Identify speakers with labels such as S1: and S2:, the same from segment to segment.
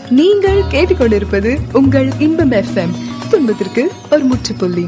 S1: நீங்கள் கேட்டுக்கொண்டிருப்பது உங்கள் இன்பம் எஃப்எம் துன்பத்திற்கு ஒரு முற்றுப்புள்ளி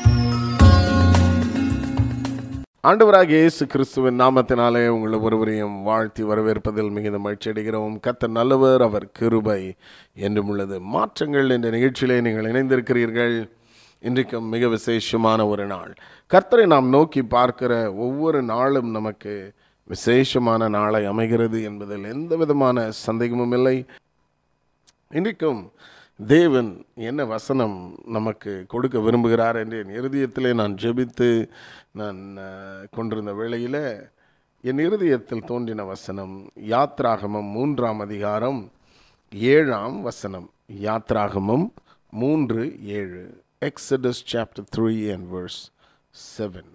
S2: ஆண்டவராகிய இயேசு கிறிஸ்துவின் நாமத்தினாலே உங்களை ஒருவரையும் வாழ்த்தி வரவேற்பதில் மிகுந்த மகிழ்ச்சி அடைகிறோம் கத்த நல்லவர் அவர் கிருபை என்றும் உள்ளது மாற்றங்கள் என்ற நிகழ்ச்சியிலே நீங்கள் இணைந்திருக்கிறீர்கள் இன்றைக்கும் மிக விசேஷமான ஒரு நாள் கர்த்தரை நாம் நோக்கி பார்க்கிற ஒவ்வொரு நாளும் நமக்கு விசேஷமான நாளை அமைகிறது என்பதில் எந்த விதமான சந்தேகமும் இல்லை இன்றைக்கும் தேவன் என்ன வசனம் நமக்கு கொடுக்க விரும்புகிறார் என்று என் இருதயத்திலே நான் ஜெபித்து நான் அஹ், கொண்டிருந்த வேளையில் என் இருதயத்தில் தோன்றின வசனம் யாத்ராகமம் மூன்றாம் அதிகாரம் ஏழாம் வசனம் யாத்ராகமம் மூன்று ஏழு Exodus chapter three and verse seven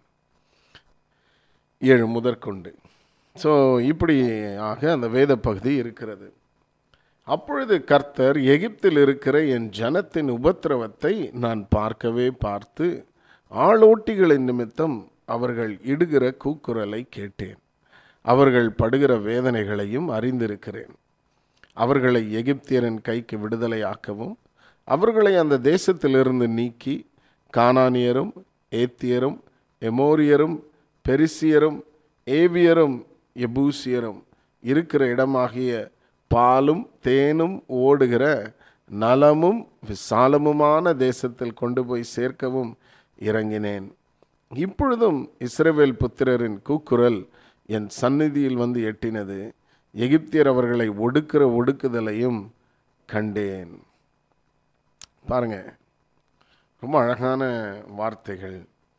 S2: ஏழு முதற்கொண்டு ஸோ இப்படி ஆக அந்த வேத பகுதி இருக்கிறது அப்பொழுது கர்த்தர் எகிப்தில் இருக்கிற என் ஜனத்தின் உபத்திரவத்தை நான் பார்க்கவே பார்த்து ஆளோட்டிகளின் நிமித்தம் அவர்கள் இடுகிற கூக்குரலை கேட்டேன் அவர்கள் படுகிற வேதனைகளையும் அறிந்திருக்கிறேன் அவர்களை எகிப்தியரின் கைக்கு விடுதலையாக்கவும் அவர்களை அந்த தேசத்திலிருந்து நீக்கி கானானியரும் ஏத்தியரும் எமோரியரும் பெரிசியரும் ஏவியரும் எபூசியரும் இருக்கிற இடமாகிய பாலும் தேனும் ஓடுகிற நலமும் விசாலமுமான தேசத்தில் கொண்டு போய் சேர்க்கவும் இறங்கினேன் இப்பொழுதும் இஸ்ரவேல் புத்திரரின் கூக்குரல் என் சந்நிதியில் வந்து எட்டினது எகிப்தியர் அவர்களை ஒடுக்கிற ஒடுக்குதலையும் கண்டேன் பாருங்க ரொம்ப அழகான வார்த்தைகள்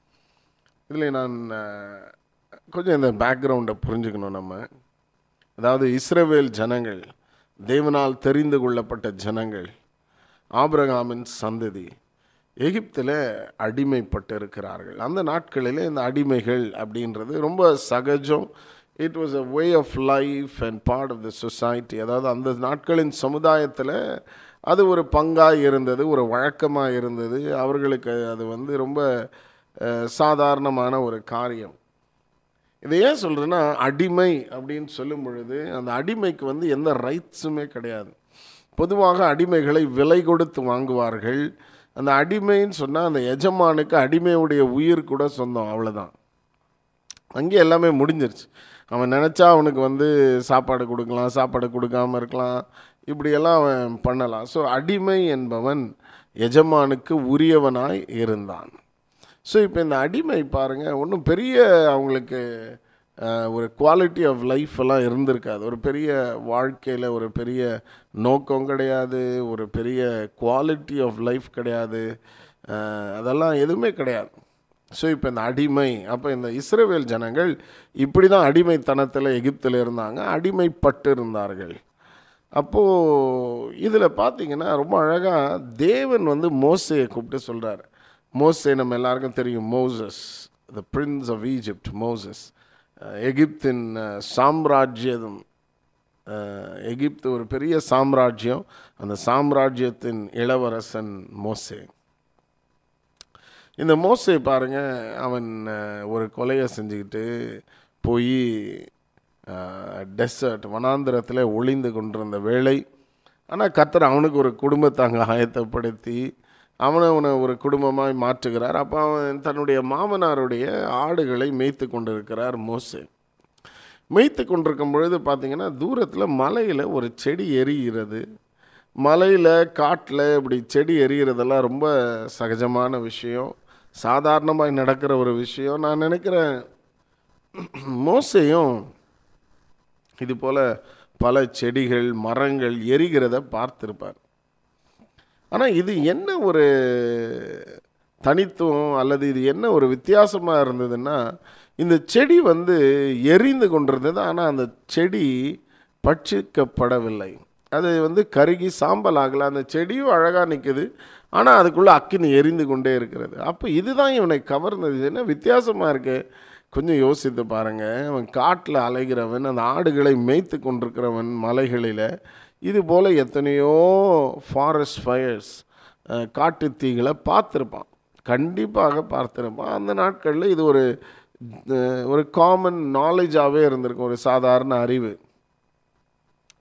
S2: இதில் நான் அஹ், கொஞ்சம் இந்த பேக்ரவுண்டை புரிஞ்சுக்கணும் நம்ம அதாவது இஸ்ரவேல் ஜனங்கள் தேவனால் தெரிந்து கொள்ளப்பட்ட ஜனங்கள் ஆபிரகாமின் சந்ததி எகிப்தில் அடிமைப்பட்டு இருக்கிறார்கள் அந்த நாட்களில் இந்த அடிமைகள் அப்படின்றது ரொம்ப சகஜம் it was a way of life and part of the society அதாவது அந்த நாட்களின் சமுதாயத்தில் அது ஒரு பங்காக இருந்தது ஒரு வழக்கமாக இருந்தது அவர்களுக்கு அது வந்து ரொம்ப அஹ், சாதாரணமான ஒரு காரியம் இதை ஏன் சொல்கிறேன்னா அடிமை அப்படின்னு சொல்லும் பொழுது அந்த அடிமைக்கு வந்து எந்த ரைட்ஸுமே கிடையாது பொதுவாக அடிமைகளை விலை கொடுத்து வாங்குவார்கள் அந்த அடிமைன்னு சொன்னால் அந்த எஜமானுக்கு அடிமையுடைய உயிர் கூட சொந்தம் அவ்வளோதான் அங்கே எல்லாமே முடிஞ்சிருச்சு அவன் நினச்சா அவனுக்கு வந்து சாப்பாடு கொடுக்கலாம் சாப்பாடு கொடுக்காம இருக்கலாம் இப்படியெல்லாம் அவன் பண்ணலாம் ஸோ அடிமை என்பவன் எஜமானுக்கு உரியவனாய் இருந்தான் ஸோ இப்போ இந்த அடிமை பாருங்கள் ஒன்றும் பெரிய அவங்களுக்கு அஹ், ஒரு குவாலிட்டி ஆஃப் லைஃப் எல்லாம் இருந்திருக்காது ஒரு பெரிய வாழ்க்கையில் ஒரு பெரிய நோக்கம் கிடையாது ஒரு பெரிய குவாலிட்டி ஆஃப் லைஃப் கிடையாது அஹ், அதெல்லாம் எதுவுமே கிடையாது ஸோ இப்போ இந்த அடிமை அப்போ இந்த இஸ்ரவேல் ஜனங்கள் இப்படி தான் அடிமைத்தனத்தில் எகிப்தில் இருந்தாங்க அடிமைப்பட்டு இருந்தார்கள் அப்போது இதில் பார்த்தீங்கன்னா ரொம்ப அழகாக தேவன் வந்து மோசையை கூப்பிட்டு சொல்கிறார் மோசே நம்ம எல்லாருக்கும் தெரியும் Moses the prince of Egypt Moses எகிப்தின் அஹ், சாம்ராஜ்யம் அஹ், எகிப்து ஒரு பெரிய சாம்ராஜ்யம் அந்த சாம்ராஜ்யத்தின் இளவரசன் மோசே இந்த மோசே பாருங்க அவன் அஹ், ஒரு கொலையை செஞ்சுக்கிட்டு போய் டெசர்ட் வனாந்திரத்தில் ஒளிந்து கொண்டிருந்த வேளை ஆனால் கர்த்தர் அவனுக்கு ஒரு குடும்பத்தை அங்கே ஆயத்தப்படுத்தி அவனை அவனை ஒரு குடும்பமாய் மாற்றுகிறார் அப்போ அவன் தன்னுடைய மாமனாருடைய ஆடுகளை மேய்த்து கொண்டிருக்கிறார் மோசே மேய்த்து கொண்டிருக்கும் பொழுது பார்த்தீங்கன்னா தூரத்தில் மலையில் ஒரு செடி எரிகிறது மலையில் காட்டில் இப்படி செடி எரிகிறதெல்லாம் ரொம்ப சகஜமான விஷயம் சாதாரணமாக நடக்கிற ஒரு விஷயம் நான் நினைக்கிறேன் மோசையும் இது போல் பல செடிகள் மரங்கள் எரிகிறத பார்த்திருப்பார் ஆனால் இது என்ன ஒரு தனித்துவம் அல்லது இது என்ன ஒரு வித்தியாசமாக இருந்ததுன்னா இந்த செடி வந்து எரிந்து கொண்டிருந்தது ஆனால் அந்த செடி பட்சிக்கப்படவில்லை அது வந்து கருகி சாம்பல் ஆகலை அந்த செடியும் அழகாக நிற்குது ஆனால் அதுக்குள்ளே அக்கினி எரிந்து கொண்டே இருக்கிறது அப்போ இதுதான் இவனை கவர்ந்தது இது என்ன வித்தியாசமாக இருக்கு கொஞ்சம் யோசித்து பாருங்கள் அவன் காட்டில் அலைகிறவன் அந்த ஆடுகளை மேய்த்து கொண்டிருக்கிறவன் மலைகளில் இது போல் எத்தனையோ ஃபாரஸ்ட் ஃபயர்ஸ் காட்டு தீகளை பார்த்துருப்பான் கண்டிப்பாக பார்த்துருப்பான் அந்த நாட்களில் இது ஒரு அஹ், ஒரு காமன் நாலேஜாகவே இருந்திருக்கும் ஒரு சாதாரண அறிவு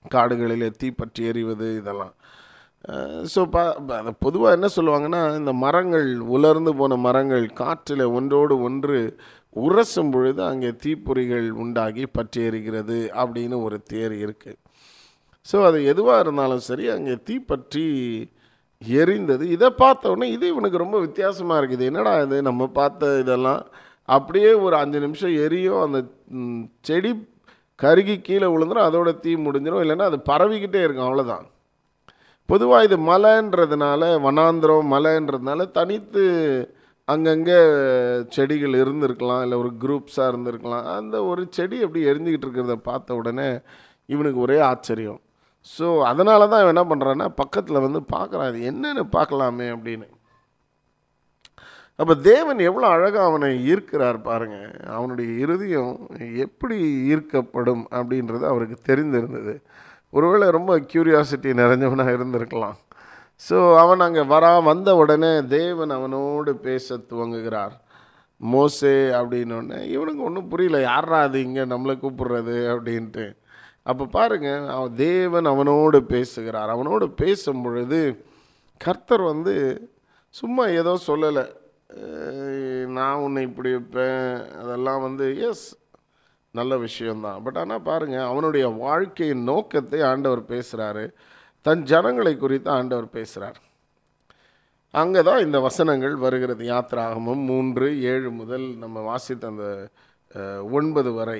S2: காடுகளிலே தீப்பற்றி எறிவது இதெல்லாம் ஸோ பா அதை பொதுவாக என்ன சொல்லுவாங்கன்னா இந்த மரங்கள் உலர்ந்து போன மரங்கள் காற்றில் ஒன்றோடு ஒன்று உரசும் பொழுது அங்கே தீப்பொறிகள் உண்டாகி பற்றி எறிகிறது அப்படின்னு ஒரு தேர் இருக்குது ஸோ அது எதுவாக இருந்தாலும் சரி அங்கே தீப்பற்றி எரிந்தது இதை பார்த்த உடனே இது இவனுக்கு ரொம்ப வித்தியாசமாக இருக்குது என்னடா இது நம்ம பார்த்த இதெல்லாம் அப்படியே ஒரு அஞ்சு நிமிஷம் எரியும் அந்த ம், செடி கருகி கீழே விழுந்துடும் அதோட தீ முடிஞ்சிடும் இல்லைன்னா அது பரவிக்கிட்டே இருக்கும் அவ்வளோதான் பொதுவாக இது மலைன்றதுனால வனாந்திரம் மலைன்றதுனால தனித்து அங்கங்கே செடிகள் இருந்திருக்கலாம் இல்லை ஒரு குரூப்ஸாக இருந்திருக்கலாம் அந்த ஒரு செடி அப்படி எரிஞ்சுக்கிட்டு இருக்கிறத பார்த்த உடனே இவனுக்கு ஒரே ஆச்சரியம் ஸோ அதனால தான் இவன் என்ன பண்ணுறான்னா பக்கத்தில் வந்து பார்க்குறான் இது என்னன்னு பார்க்கலாமே அப்படின்னு அப்போ தேவன் எவ்வளோ அழகாக அவனை ஈர்க்கிறார் பாருங்க அவனுடைய இருதயம் எப்படி ஈர்க்கப்படும் அப்படின்றது அவருக்கு தெரிந்திருந்தது ஒருவேளை ரொம்ப க்யூரியாசிட்டி நிறைஞ்சவனாக இருந்திருக்கலாம் ஸோ அவன் அங்கே வரா வந்த உடனே தேவன் அவனோடு பேச துவங்குகிறார் மோசே அப்படின்னோடனே இவனுக்கு ஒன்றும் புரியல யாரா அது இங்கே நம்மளை கூப்பிடுறது அப்படின்ட்டு அப்போ பாருங்க அவன் தேவன் அவனோடு பேசுகிறார் அவனோடு பேசும் பொழுது கர்த்தர் வந்து சும்மா ஏதோ சொல்லலை அஹ் நான் உன்னை இப்படி வைப்பேன் அதெல்லாம் வந்து எஸ் நல்ல விஷயம்தான் பட் ஆனால் பாருங்கள் அவனுடைய வாழ்க்கையின் நோக்கத்தை ஆண்டவர் பேசுகிறாரு தன் ஜனங்களை குறித்து ஆண்டவர் பேசுகிறார் அங்கே தான் இந்த வசனங்கள் வருகிறது யாத்திராகமம் மூன்று ஏழு முதல் நம்ம வாசித்த அந்த அஹ், ஒன்பது வரை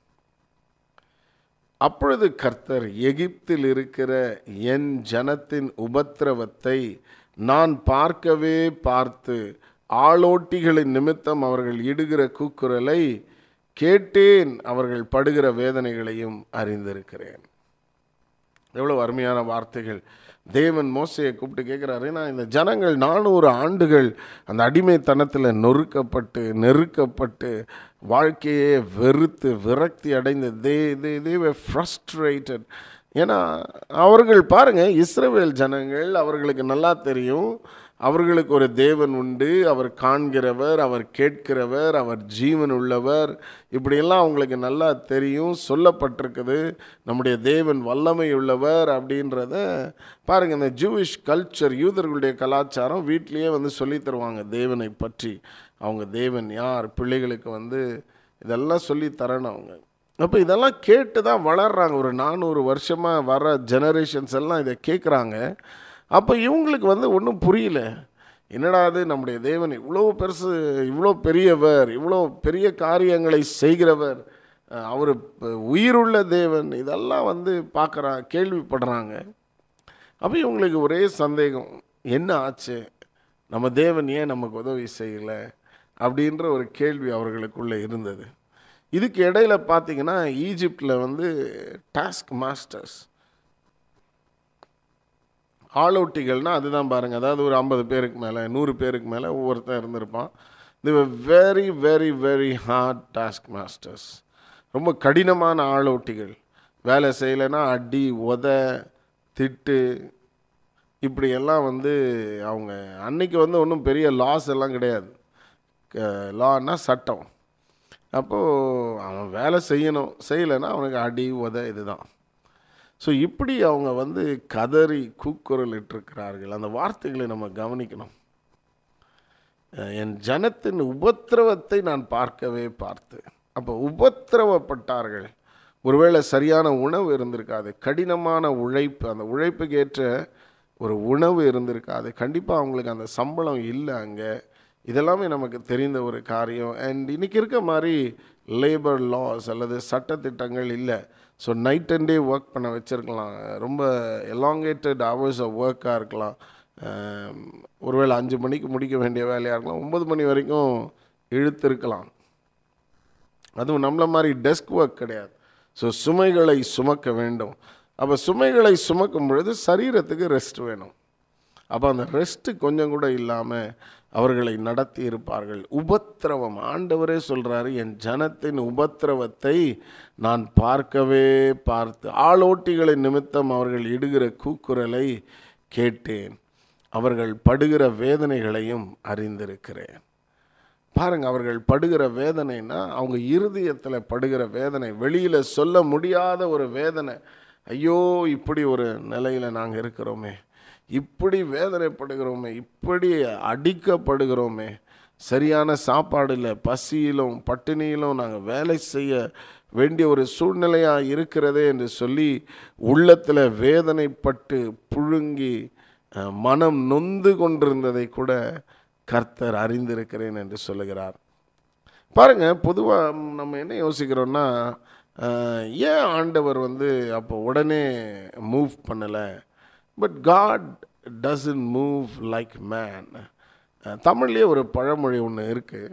S2: அப்பொழுது கர்த்தர் எகிப்தில் இருக்கிற என் ஜனத்தின் உபத்திரவத்தை நான் பார்க்கவே பார்த்து ஆளோட்டிகளின் நிமித்தம் அவர்கள் இடுகிற கூக்குரலை கேட்டேன் அவர்கள் படுகிற வேதனைகளையும் அறிந்திருக்கிறேன் எவ்வளோ அருமையான வார்த்தைகள் தேவன் மோசையை கூப்பிட்டு கேட்குறாரு நான் இந்த ஜனங்கள் நானூறு ஆண்டுகள் அந்த அடிமைத்தனத்தில் நொறுக்கப்பட்டு நெருக்கப்பட்டு வாழ்க்கையே வெறுத்து விரக்தி அடைந்து தே தே தேவ ஃப்ரஸ்ட்ரேட்டட் ஏன்னா அவர்கள் பாருங்க இஸ்ரவேல் ஜனங்கள் அவர்களுக்கு நல்லா தெரியும் அவர்களுக்கு ஒரு தேவன் உண்டு அவர் காண்கிறவர் அவர் கேட்கிறவர் அவர் ஜீவன் உள்ளவர் இப்படியெல்லாம் அவங்களுக்கு நல்லா தெரியும் சொல்லப்பட்டிருக்குது நம்முடைய தேவன் வல்லமை உள்ளவர் அப்படின்றத பாருங்க இந்த ஜூவிஷ் கல்ச்சர் யூதர்களுடைய கலாச்சாரம் வீட்லேயே வந்து சொல்லித் தருவாங்க தேவனை பற்றி அவங்க தேவன் யார் பிள்ளைகளுக்கு வந்து இதெல்லாம் சொல்லி தரணும் அவங்க அப்போ இதெல்லாம் கேட்டு தான் வளர்றாங்க ஒரு நானூறு வருஷமாக வர ஜெனரேஷன்ஸ் எல்லாம் இதை கேட்குறாங்க அப்போ இவங்களுக்கு வந்து ஒன்றும் புரியல என்னடா அது நம்முடைய தேவன் இவ்வளோ பெருசு இவ்வளோ பெரியவர் இவ்வளோ பெரிய காரியங்களை செய்கிறவர் அஹ் அவர் ப- உயிருள்ள தேவன் இதெல்லாம் வந்து பார்க்குறாங்க கேள்விப்படுறாங்க அப்போ இவங்களுக்கு ஒரே சந்தேகம் என்ன ஆச்சு நம்ம தேவன் ஏன் நமக்கு உதவி செய்யலை அப்படின்ற ஒரு கேள்வி அவர்களுக்குள்ளே இருந்தது இதுக்கு இடையில பார்த்தீங்கன்னா ஈஜிப்டில் வந்து டாஸ்க் மாஸ்டர்ஸ் ஆளோட்டிகள்னால் அதுதான் பாருங்கள் அதாவது ஒரு ஐம்பது பேருக்கு மேலே நூறு பேருக்கு மேலே ஒவ்வொருத்தன் இருந்திருப்பான் the very very very hard task masters ரொம்ப கடினமான ஆளோட்டிகள் வேலை செய்யலைன்னா அடி உத திட்டு இப்படியெல்லாம் வந்து அவங்க அன்னைக்கு வந்து ஒன்றும் பெரிய லாஸ் எல்லாம் கிடையாது லான்னா சட்டம் அப்போது அவன் வேலை செய்யணும் செய்யலைன்னா அவனுக்கு அடி உத இதுதான் ஸோ இப்படி அவங்க வந்து கதறி கூக்குரல் இட்டிருக்கிறார்கள் அந்த வார்த்தைகளை நம்ம கவனிக்கணும் அஹ் என் ஜனத்தின் உபத்திரவத்தை நான் பார்க்கவே பார்த்து அப்போ உபத்திரவப்பட்டார்கள் ஒருவேளை சரியான உணவு இருந்திருக்காது கடினமான உழைப்பு அந்த உழைப்புக்கு ஏற்ற ஒரு உணவு இருந்திருக்காது கண்டிப்பாக அவங்களுக்கு அந்த சம்பளம் இல்லை அங்கே இதெல்லாமே நமக்கு தெரிந்த ஒரு காரியம் அண்ட் இன்னைக்கு இருக்க மாதிரி லேபர் லாஸ் அல்லது சட்டத்திட்டங்கள் இல்லை so night and day work பண்ண வச்சுருக்கலாம் ரொம்ப எலாங்கேட்டட் ஹவர்ஸ் ஆஃப் ஒர்க்காக இருக்கலாம் ஆம், ஒருவேளை அஞ்சு மணிக்கு முடிக்க வேண்டிய வேலையாக இருக்கலாம் ஒம்பது மணி வரைக்கும் இழுத்திருக்கலாம் அதுவும் நம்மள மாதிரி டெஸ்க் ஒர்க் கிடையாது ஸோ சுமைகளை சுமக்க வேண்டும் அப்போ சுமைகளை சுமக்கும் பொழுது சரீரத்துக்கு ரெஸ்ட் வேணும் அப்போ அந்த ரெஸ்ட்டு கொஞ்சம் கூட இல்லாமல் அவர்களை நடத்தி இருப்பார்கள் உபத்திரவம் ஆண்டவரே சொல்கிறாரு என் ஜனத்தின் உபத்திரவத்தை நான் பார்க்கவே பார்த்து ஆளோட்டிகளின் நிமித்தம் அவர்கள் இடுகிற கூக்குரலை கேட்டேன் அவர்கள் படுகிற வேதனைகளையும் அறிந்திருக்கிறேன் பாருங்க அவர்கள் படுகிற வேதனைனா அவங்க இருதயத்தில் படுகிற வேதனை வெளியில் சொல்ல முடியாத ஒரு வேதனை ஐயோ இப்படி ஒரு நிலையில் நாங்கள் இருக்கிறோமே இப்படி வேதனைப்படுகிறோமே இப்படி அடிக்கப்படுகிறோமே சரியான சாப்பாடு இல்லை பசியிலும் பட்டினியிலும் நாங்கள் வேலை செய்ய வேண்டிய ஒரு சூழ்நிலையாக இருக்கிறதே என்று சொல்லி உள்ளத்தில் வேதனைப்பட்டு புழுங்கி அஹ், மனம் நொந்து கொண்டிருந்ததை கூட கர்த்தர் அறிந்திருக்கிறேன் என்று சொல்லுகிறார் பாருங்க பொதுவாக நம்ம என்ன யோசிக்கிறோம்னா அஹ், ஏன் ஆண்டவர் வந்து அப்போ உடனே மூவ் பண்ணலை but God doesn't move like man தமிழ்லேயே ஒரு பழமொழி ஒன்று இருக்குது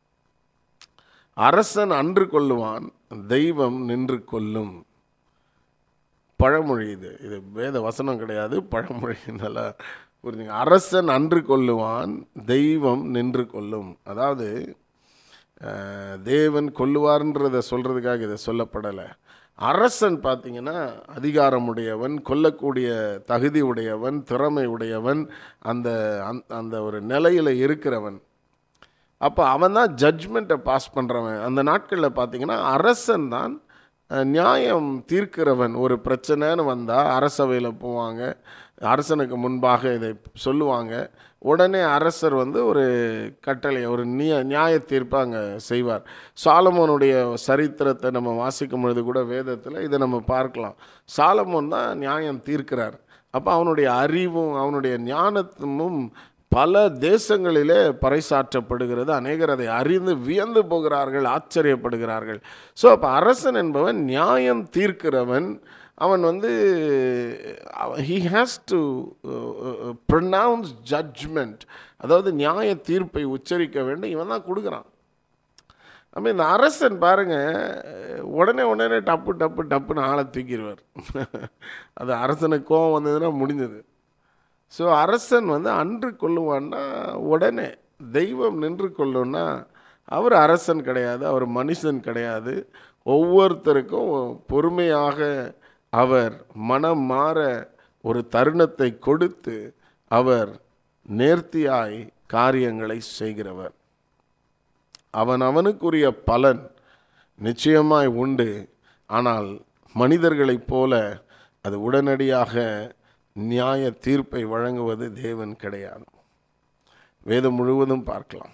S2: அரசன் அன்று கொல்லுவான் தெய்வம் நின்று கொல்லும் பழமொழி இது இது வேத வசனம் கிடையாது பழமொழி நல்லா புரிஞ்சுங்க அரசன் அன்று கொல்லுவான் தெய்வம் நின்று கொல்லும் அதாவது அஹ், தேவன் கொல்லுவார்ன்றதை சொல்கிறதுக்காக இதை சொல்லப்படலை அரசன் பார்த்தீங்கன்னா அதிகாரமுடையவன் கொல்லக்கூடிய தகுதி உடையவன் திறமை உடையவன் அந்த அந்த- அந்த ஒரு நிலையில் இருக்கிறவன் அப்போ அவன் தான் ஜட்ஜ்மெண்ட்டை பாஸ் பண்ணுறவன் அந்த நாட்களில் பார்த்தீங்கன்னா அரசன் தான் அஹ், நியாயம் தீர்க்கிறவன் ஒரு பிரச்சனைன்னு வந்தால் அரசவையில் போவாங்க அரசனுக்கு முன்பாக இதை சொல்லுவாங்க உடனே அரசர் வந்து ஒரு கட்டளை ஒரு நிய நியாய தீர்ப்பை அங்கே செய்வார் சாலமோனுடைய சரித்திரத்தை நம்ம வாசிக்கும் பொழுது கூட வேதத்தில் இதை நம்ம பார்க்கலாம் சாலமோன் தான் நியாயம் தீர்க்கிறார் அப்போ அவனுடைய அறிவும் அவனுடைய ஞானத்தும் பல தேசங்களிலே பறைசாற்றப்படுகிறது அநேகர் அதை அறிந்து வியந்து போகிறார்கள் ஆச்சரியப்படுகிறார்கள் ஸோ அப்போ அரசன் என்பவன் நியாயம் தீர்க்கிறவன் அவன் வந்து he has to pronounce judgment அதாவது நியாய தீர்ப்பை உச்சரிக்க வேண்டும் இவன் தான் கொடுக்குறான் அப்போ இந்த அரசன் பாருங்க உடனே உடனே டப்பு டப்பு டப்புன்னு ஆளை தூக்கிடுவார் அது அரசனுக்கு கோவம் வந்ததுன்னா முடிஞ்சது ஸோ அரசன் வந்து அன்று கொள்ளுவான்னா உடனே தெய்வம் நின்று கொள்ளும்னா அவர் அரசன் கிடையாது அவர் மனுஷன் கிடையாது ஒவ்வொருத்தருக்கும் பொறுமையாக அவர் மனம் மாற ஒரு தருணத்தை கொடுத்து அவர் நேர்த்தியாய் காரியங்களை செய்கிறவர் அவன் அவனுக்குரிய பலன் நிச்சயமாய் உண்டு ஆனால் மனிதர்களைப் போல அது உடனடியாக நியாய தீர்ப்பை வழங்குவது தேவன் கிடையாது வேதம் முழுவதும் பார்க்கலாம்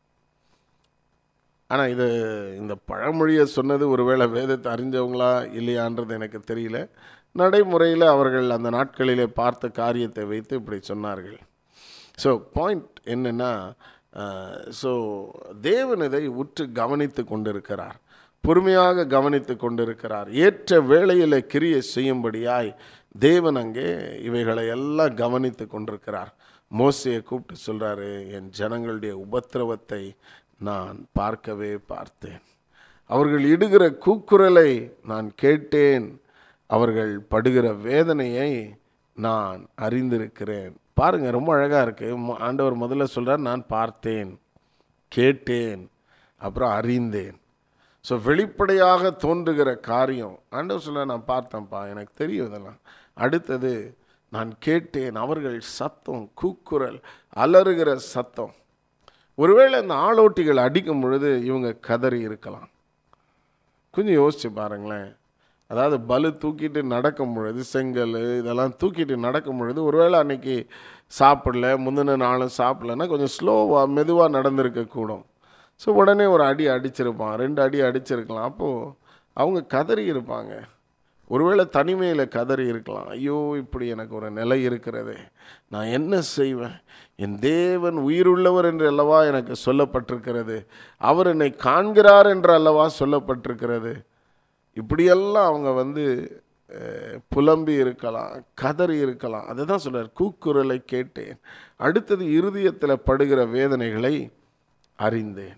S2: ஆனால் இது இந்த பழமொழியை சொன்னது ஒருவேளை வேதத்தை அறிஞ்சவங்களா இல்லையான்றது எனக்கு தெரியல நடைமுறையில் அவர்கள் அந்த நாட்களிலே பார்த்த காரியத்தை வைத்து இப்படி சொன்னார்கள் ஸோ பாயிண்ட் என்னென்னா ஸோ தேவன் இதை உற்று கவனித்து கொண்டிருக்கிறார் பொறுமையாக கவனித்து கொண்டிருக்கிறார் ஏற்ற வேளையில் கிரியை செய்யும்படியாய் தேவன் அங்கே இவைகளை எல்லாம் கவனித்து கொண்டிருக்கிறார் மோசையை கூப்பிட்டு சொல்கிறாரு என் ஜனங்களுடைய உபத்திரவத்தை நான் பார்க்கவே பார்த்தேன் அவர்கள் இடுகிற கூக்குரலை நான் கேட்டேன் அவர்கள் படுகிற வேதனையை நான் அறிந்திருக்கிறேன் பாருங்க ரொம்ப அழகாக இருக்கு மு- ஆண்டவர் முதல்ல சொல்றார் நான் பார்த்தேன் கேட்டேன் அப்புறம் அறிந்தேன் ஸோ வெளிப்படையாக தோன்றுகிற காரியம் ஆண்டவர் சொல்ல நான் பார்த்தேன்ப்பா எனக்கு தெரியும் இதெல்லாம் அடுத்தது நான் கேட்டேன் அவர்கள் சத்தம் கூக்குரல் அலறுகிற சத்தம் ஒருவேளை இந்த ஆளோட்டிகள் அடிக்கும் பொழுது இவங்க கதறி இருக்கலாம் கொஞ்சம் யோசிச்சு பாருங்களேன் அதாவது பலு தூக்கிட்டு நடக்கும் பொழுது செங்கல் இதெல்லாம் தூக்கிட்டு நடக்கும் பொழுது ஒருவேளை அன்னைக்கு சாப்பிடல முந்தின நாளும் சாப்பிடலன்னா கொஞ்சம் ஸ்லோவாக மெதுவாக நடந்திருக்க கூடும் ஸோ உடனே ஒரு அடி அடிச்சிருப்பான் ரெண்டு அடி அடிச்சிருக்கலாம் அப்போது அவங்க கதறி இருப்பாங்க ஒருவேளை தனிமையில் கதறி இருக்கலாம் ஐயோ இப்படி எனக்கு ஒரு நிலை இருக்கிறதே நான் என்ன செய்வேன் என் தேவன் உயிருள்ளவர் என்று அல்லவா எனக்கு சொல்லப்பட்டிருக்கிறது அவர் என்னை காண்கிறார் என்று அல்லவா சொல்லப்பட்டிருக்கிறது இப்படியெல்லாம் அவங்க வந்து அஹ், புலம்பி இருக்கலாம் கதறி இருக்கலாம் அதை தான் சொல்றார் கூக்குரலை கேட்டேன் அடுத்தது இருதயத்தில் படுகிற வேதனைகளை அறிந்தேன்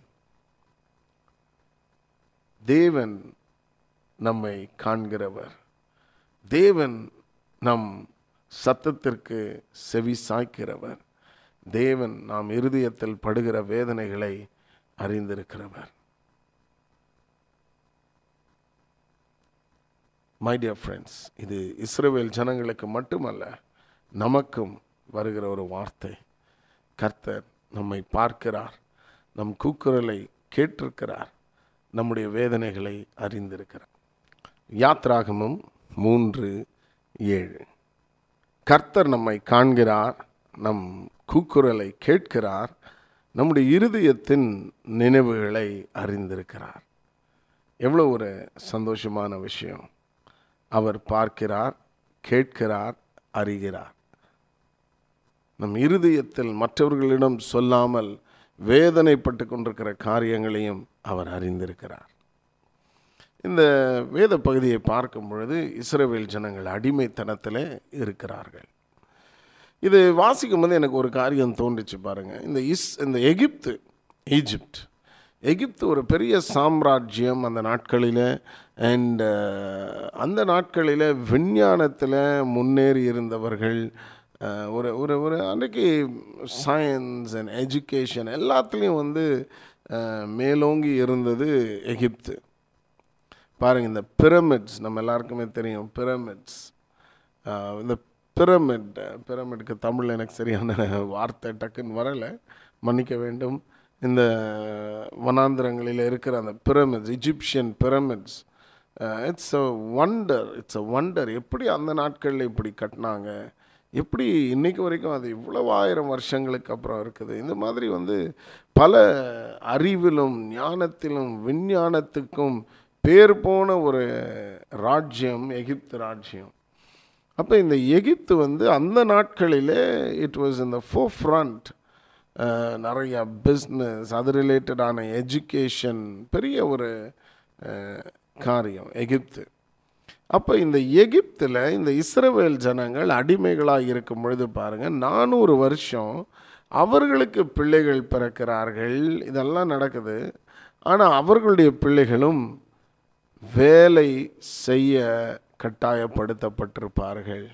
S2: தேவன் நம்மை காண்கிறவர் தேவன் நம் சத்தத்திற்கு செவி சாய்க்கிறவர் தேவன் நாம் இருதயத்தில் படுகிற வேதனைகளை அறிந்திருக்கிறவர் மை டியர் ஃப்ரெண்ட்ஸ் இது இஸ்ரவேல் ஜனங்களுக்கு மட்டுமல்ல நமக்கும் வருகிற ஒரு வார்த்தை கர்த்தர் நம்மை பார்க்கிறார் நம் கூக்குரலை கேட்டிருக்கிறார் நம்முடைய வேதனைகளை அறிந்திருக்கிறார் யாத்ராகமம் மூன்று ஏழு கர்த்தர் நம்மை காண்கிறார் நம் கூக்குரலை கேட்கிறார் நம்முடைய இருதயத்தின் நினைவுகளை அறிந்திருக்கிறார் எவ்வளோ ஒரு சந்தோஷமான விஷயம் அவர் பார்க்கிறார் கேட்கிறார் அறிகிறார் நம் இருதயத்தில் மற்றவர்களிடம் சொல்லாமல் வேதனைப்பட்டு கொண்டிருக்கிற காரியங்களையும் அவர் அறிந்திருக்கிறார் இந்த வேத பகுதியை பார்க்கும் பொழுது இஸ்ரவேல் ஜனங்கள் அடிமைத்தனத்தில் இருக்கிறார்கள் இது வாசிக்கும் போது எனக்கு ஒரு காரியம் தோன்றுச்சு பாருங்க இந்த இஸ் இந்த எகிப்து ஈஜிப்ட் எகிப்து ஒரு பெரிய சாம்ராஜ்யம் அந்த நாட்களில் அண்ட் அந்த நாட்களில் விஞ்ஞானத்தில் முன்னேறி இருந்தவர்கள் அஹ், ஒரு ஒரு ஒரு அன்றைக்கி சயின்ஸ் அண்ட் எஜுகேஷன் எல்லாத்துலேயும் வந்து அஹ், மேலோங்கி இருந்தது எகிப்து பாருங்க இந்த பிரமிட்ஸ் நம்ம எல்லாருக்குமே தெரியும் பிரமிட்ஸ் இந்த பிரமிட் பிரமிடுக்கு தமிழில் எனக்கு சரியான வார்த்தை டக்குன்னு வரலை மன்னிக்க வேண்டும் இந்த வனாந்திரங்களில் இருக்கிற அந்த pyramids Egyptian pyramids it's a wonder it's a wonder எப்படி அந்த நாட்களில் இப்படி கட்டினாங்க எப்படி இன்னைக்கு வரைக்கும் அது இவ்வளவு ஆயிரம் வருஷங்களுக்கு அப்புறம் இருக்குது இந்த மாதிரி வந்து பல அறிவிலும் ஞானத்திலும் விஞ்ஞானத்துக்கும் பேர் போன ஒரு ராஜ்யம் எகிப்து ராஜ்யம் அப்போ இந்த எகிப்து வந்து அந்த நாட்களிலே இட் வாஸ் இந்த ஃபோ ஃப்ரண்ட் நிறைய பிஸ்னஸ் அது ரிலேட்டடான எஜுகேஷன் பெரிய ஒரு அஹ், காரியம் எகிப்து அப்போ இந்த எகிப்தில் இந்த இஸ்ரவேல் ஜனங்கள் அடிமைகளாக இருக்கும் பொழுது பாருங்கள் நானூறு வருஷம் அவர்களுக்கு பிள்ளைகள் பிறக்கிறார்கள் இதெல்லாம் நடக்குது ஆனால் அவர்களுடைய பிள்ளைகளும் வேலை செய்ய கட்டாயப்படுத்தப்பட்டிருப்பார்கள்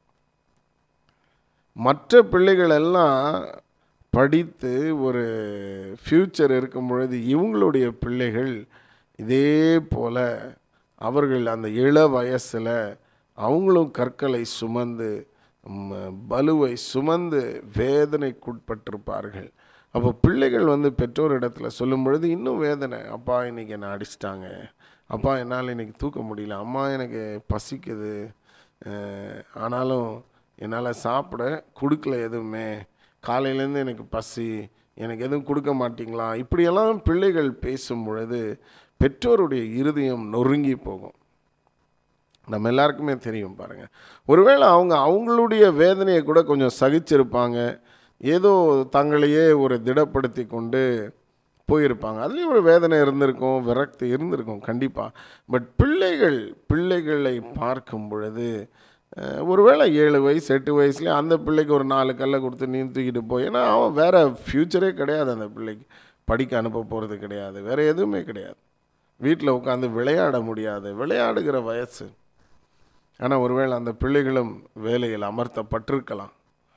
S2: மற்ற பிள்ளைகள் எல்லாம் படித்து ஒரு ஃப்யூச்சர் இருக்கும் பொழுது இவங்களுடைய பிள்ளைகள் இதே போல அவர்கள் அந்த இள வயசில் அவங்களும் கற்களை சுமந்து ம், பலுவை சுமந்து வேதனைக்குட்பட்டிருப்பார்கள் அப்போ பிள்ளைகள் வந்து பெற்றோரிடத்துல சொல்லும் பொழுது இன்னும் வேதனை அப்பா இன்னைக்கு என்னை அடிச்சிட்டாங்க அப்பா என்னால் இன்னைக்கு தூக்க முடியல அம்மா எனக்கு பசிக்குது அஹ், ஆனாலும் என்னால் சாப்பிட கொடுக்கல எதுவுமே காலையிலேருந்து எனக்கு பசி எனக்கு எதுவும் கொடுக்க மாட்டீங்களா இப்படியெல்லாம் பிள்ளைகள் பேசும் பொழுது பெற்றோருடைய இருதயம் நொறுங்கி போகும் நம்ம எல்லாருக்குமே தெரியும் பாருங்க ஒருவேளை அவங்க அவங்களுடைய வேதனையை கூட கொஞ்சம் சகிச்சிருப்பாங்க ஏதோ தங்களையே ஒரு திடப்படுத்தி கொண்டு போயிருப்பாங்க அதுலேயும் ஒரு வேதனை இருந்திருக்கும் விரக்தி இருந்திருக்கும் கண்டிப்பாக பட் பிள்ளைகள் பிள்ளைகளை பார்க்கும் பொழுது அஹ், ஒருவேளை ஏழு வயசு எட்டு வயசுலேயே அந்த பிள்ளைக்கு ஒரு நாலு கல்லை கொடுத்து நீ தூக்கிட்டு போய் ஏன்னா அவன் வேற ஃப்யூச்சரே கிடையாது அந்த பிள்ளைக்கு படிக்க அனுப்ப போகிறது கிடையாது வேற எதுவுமே கிடையாது வீட்டில் உட்காந்து விளையாட முடியாது விளையாடுகிற வயசு ஆனால் ஒருவேளை அந்த பிள்ளைகளும் வேலையில் அமர்த்தப்பட்டிருக்கலாம்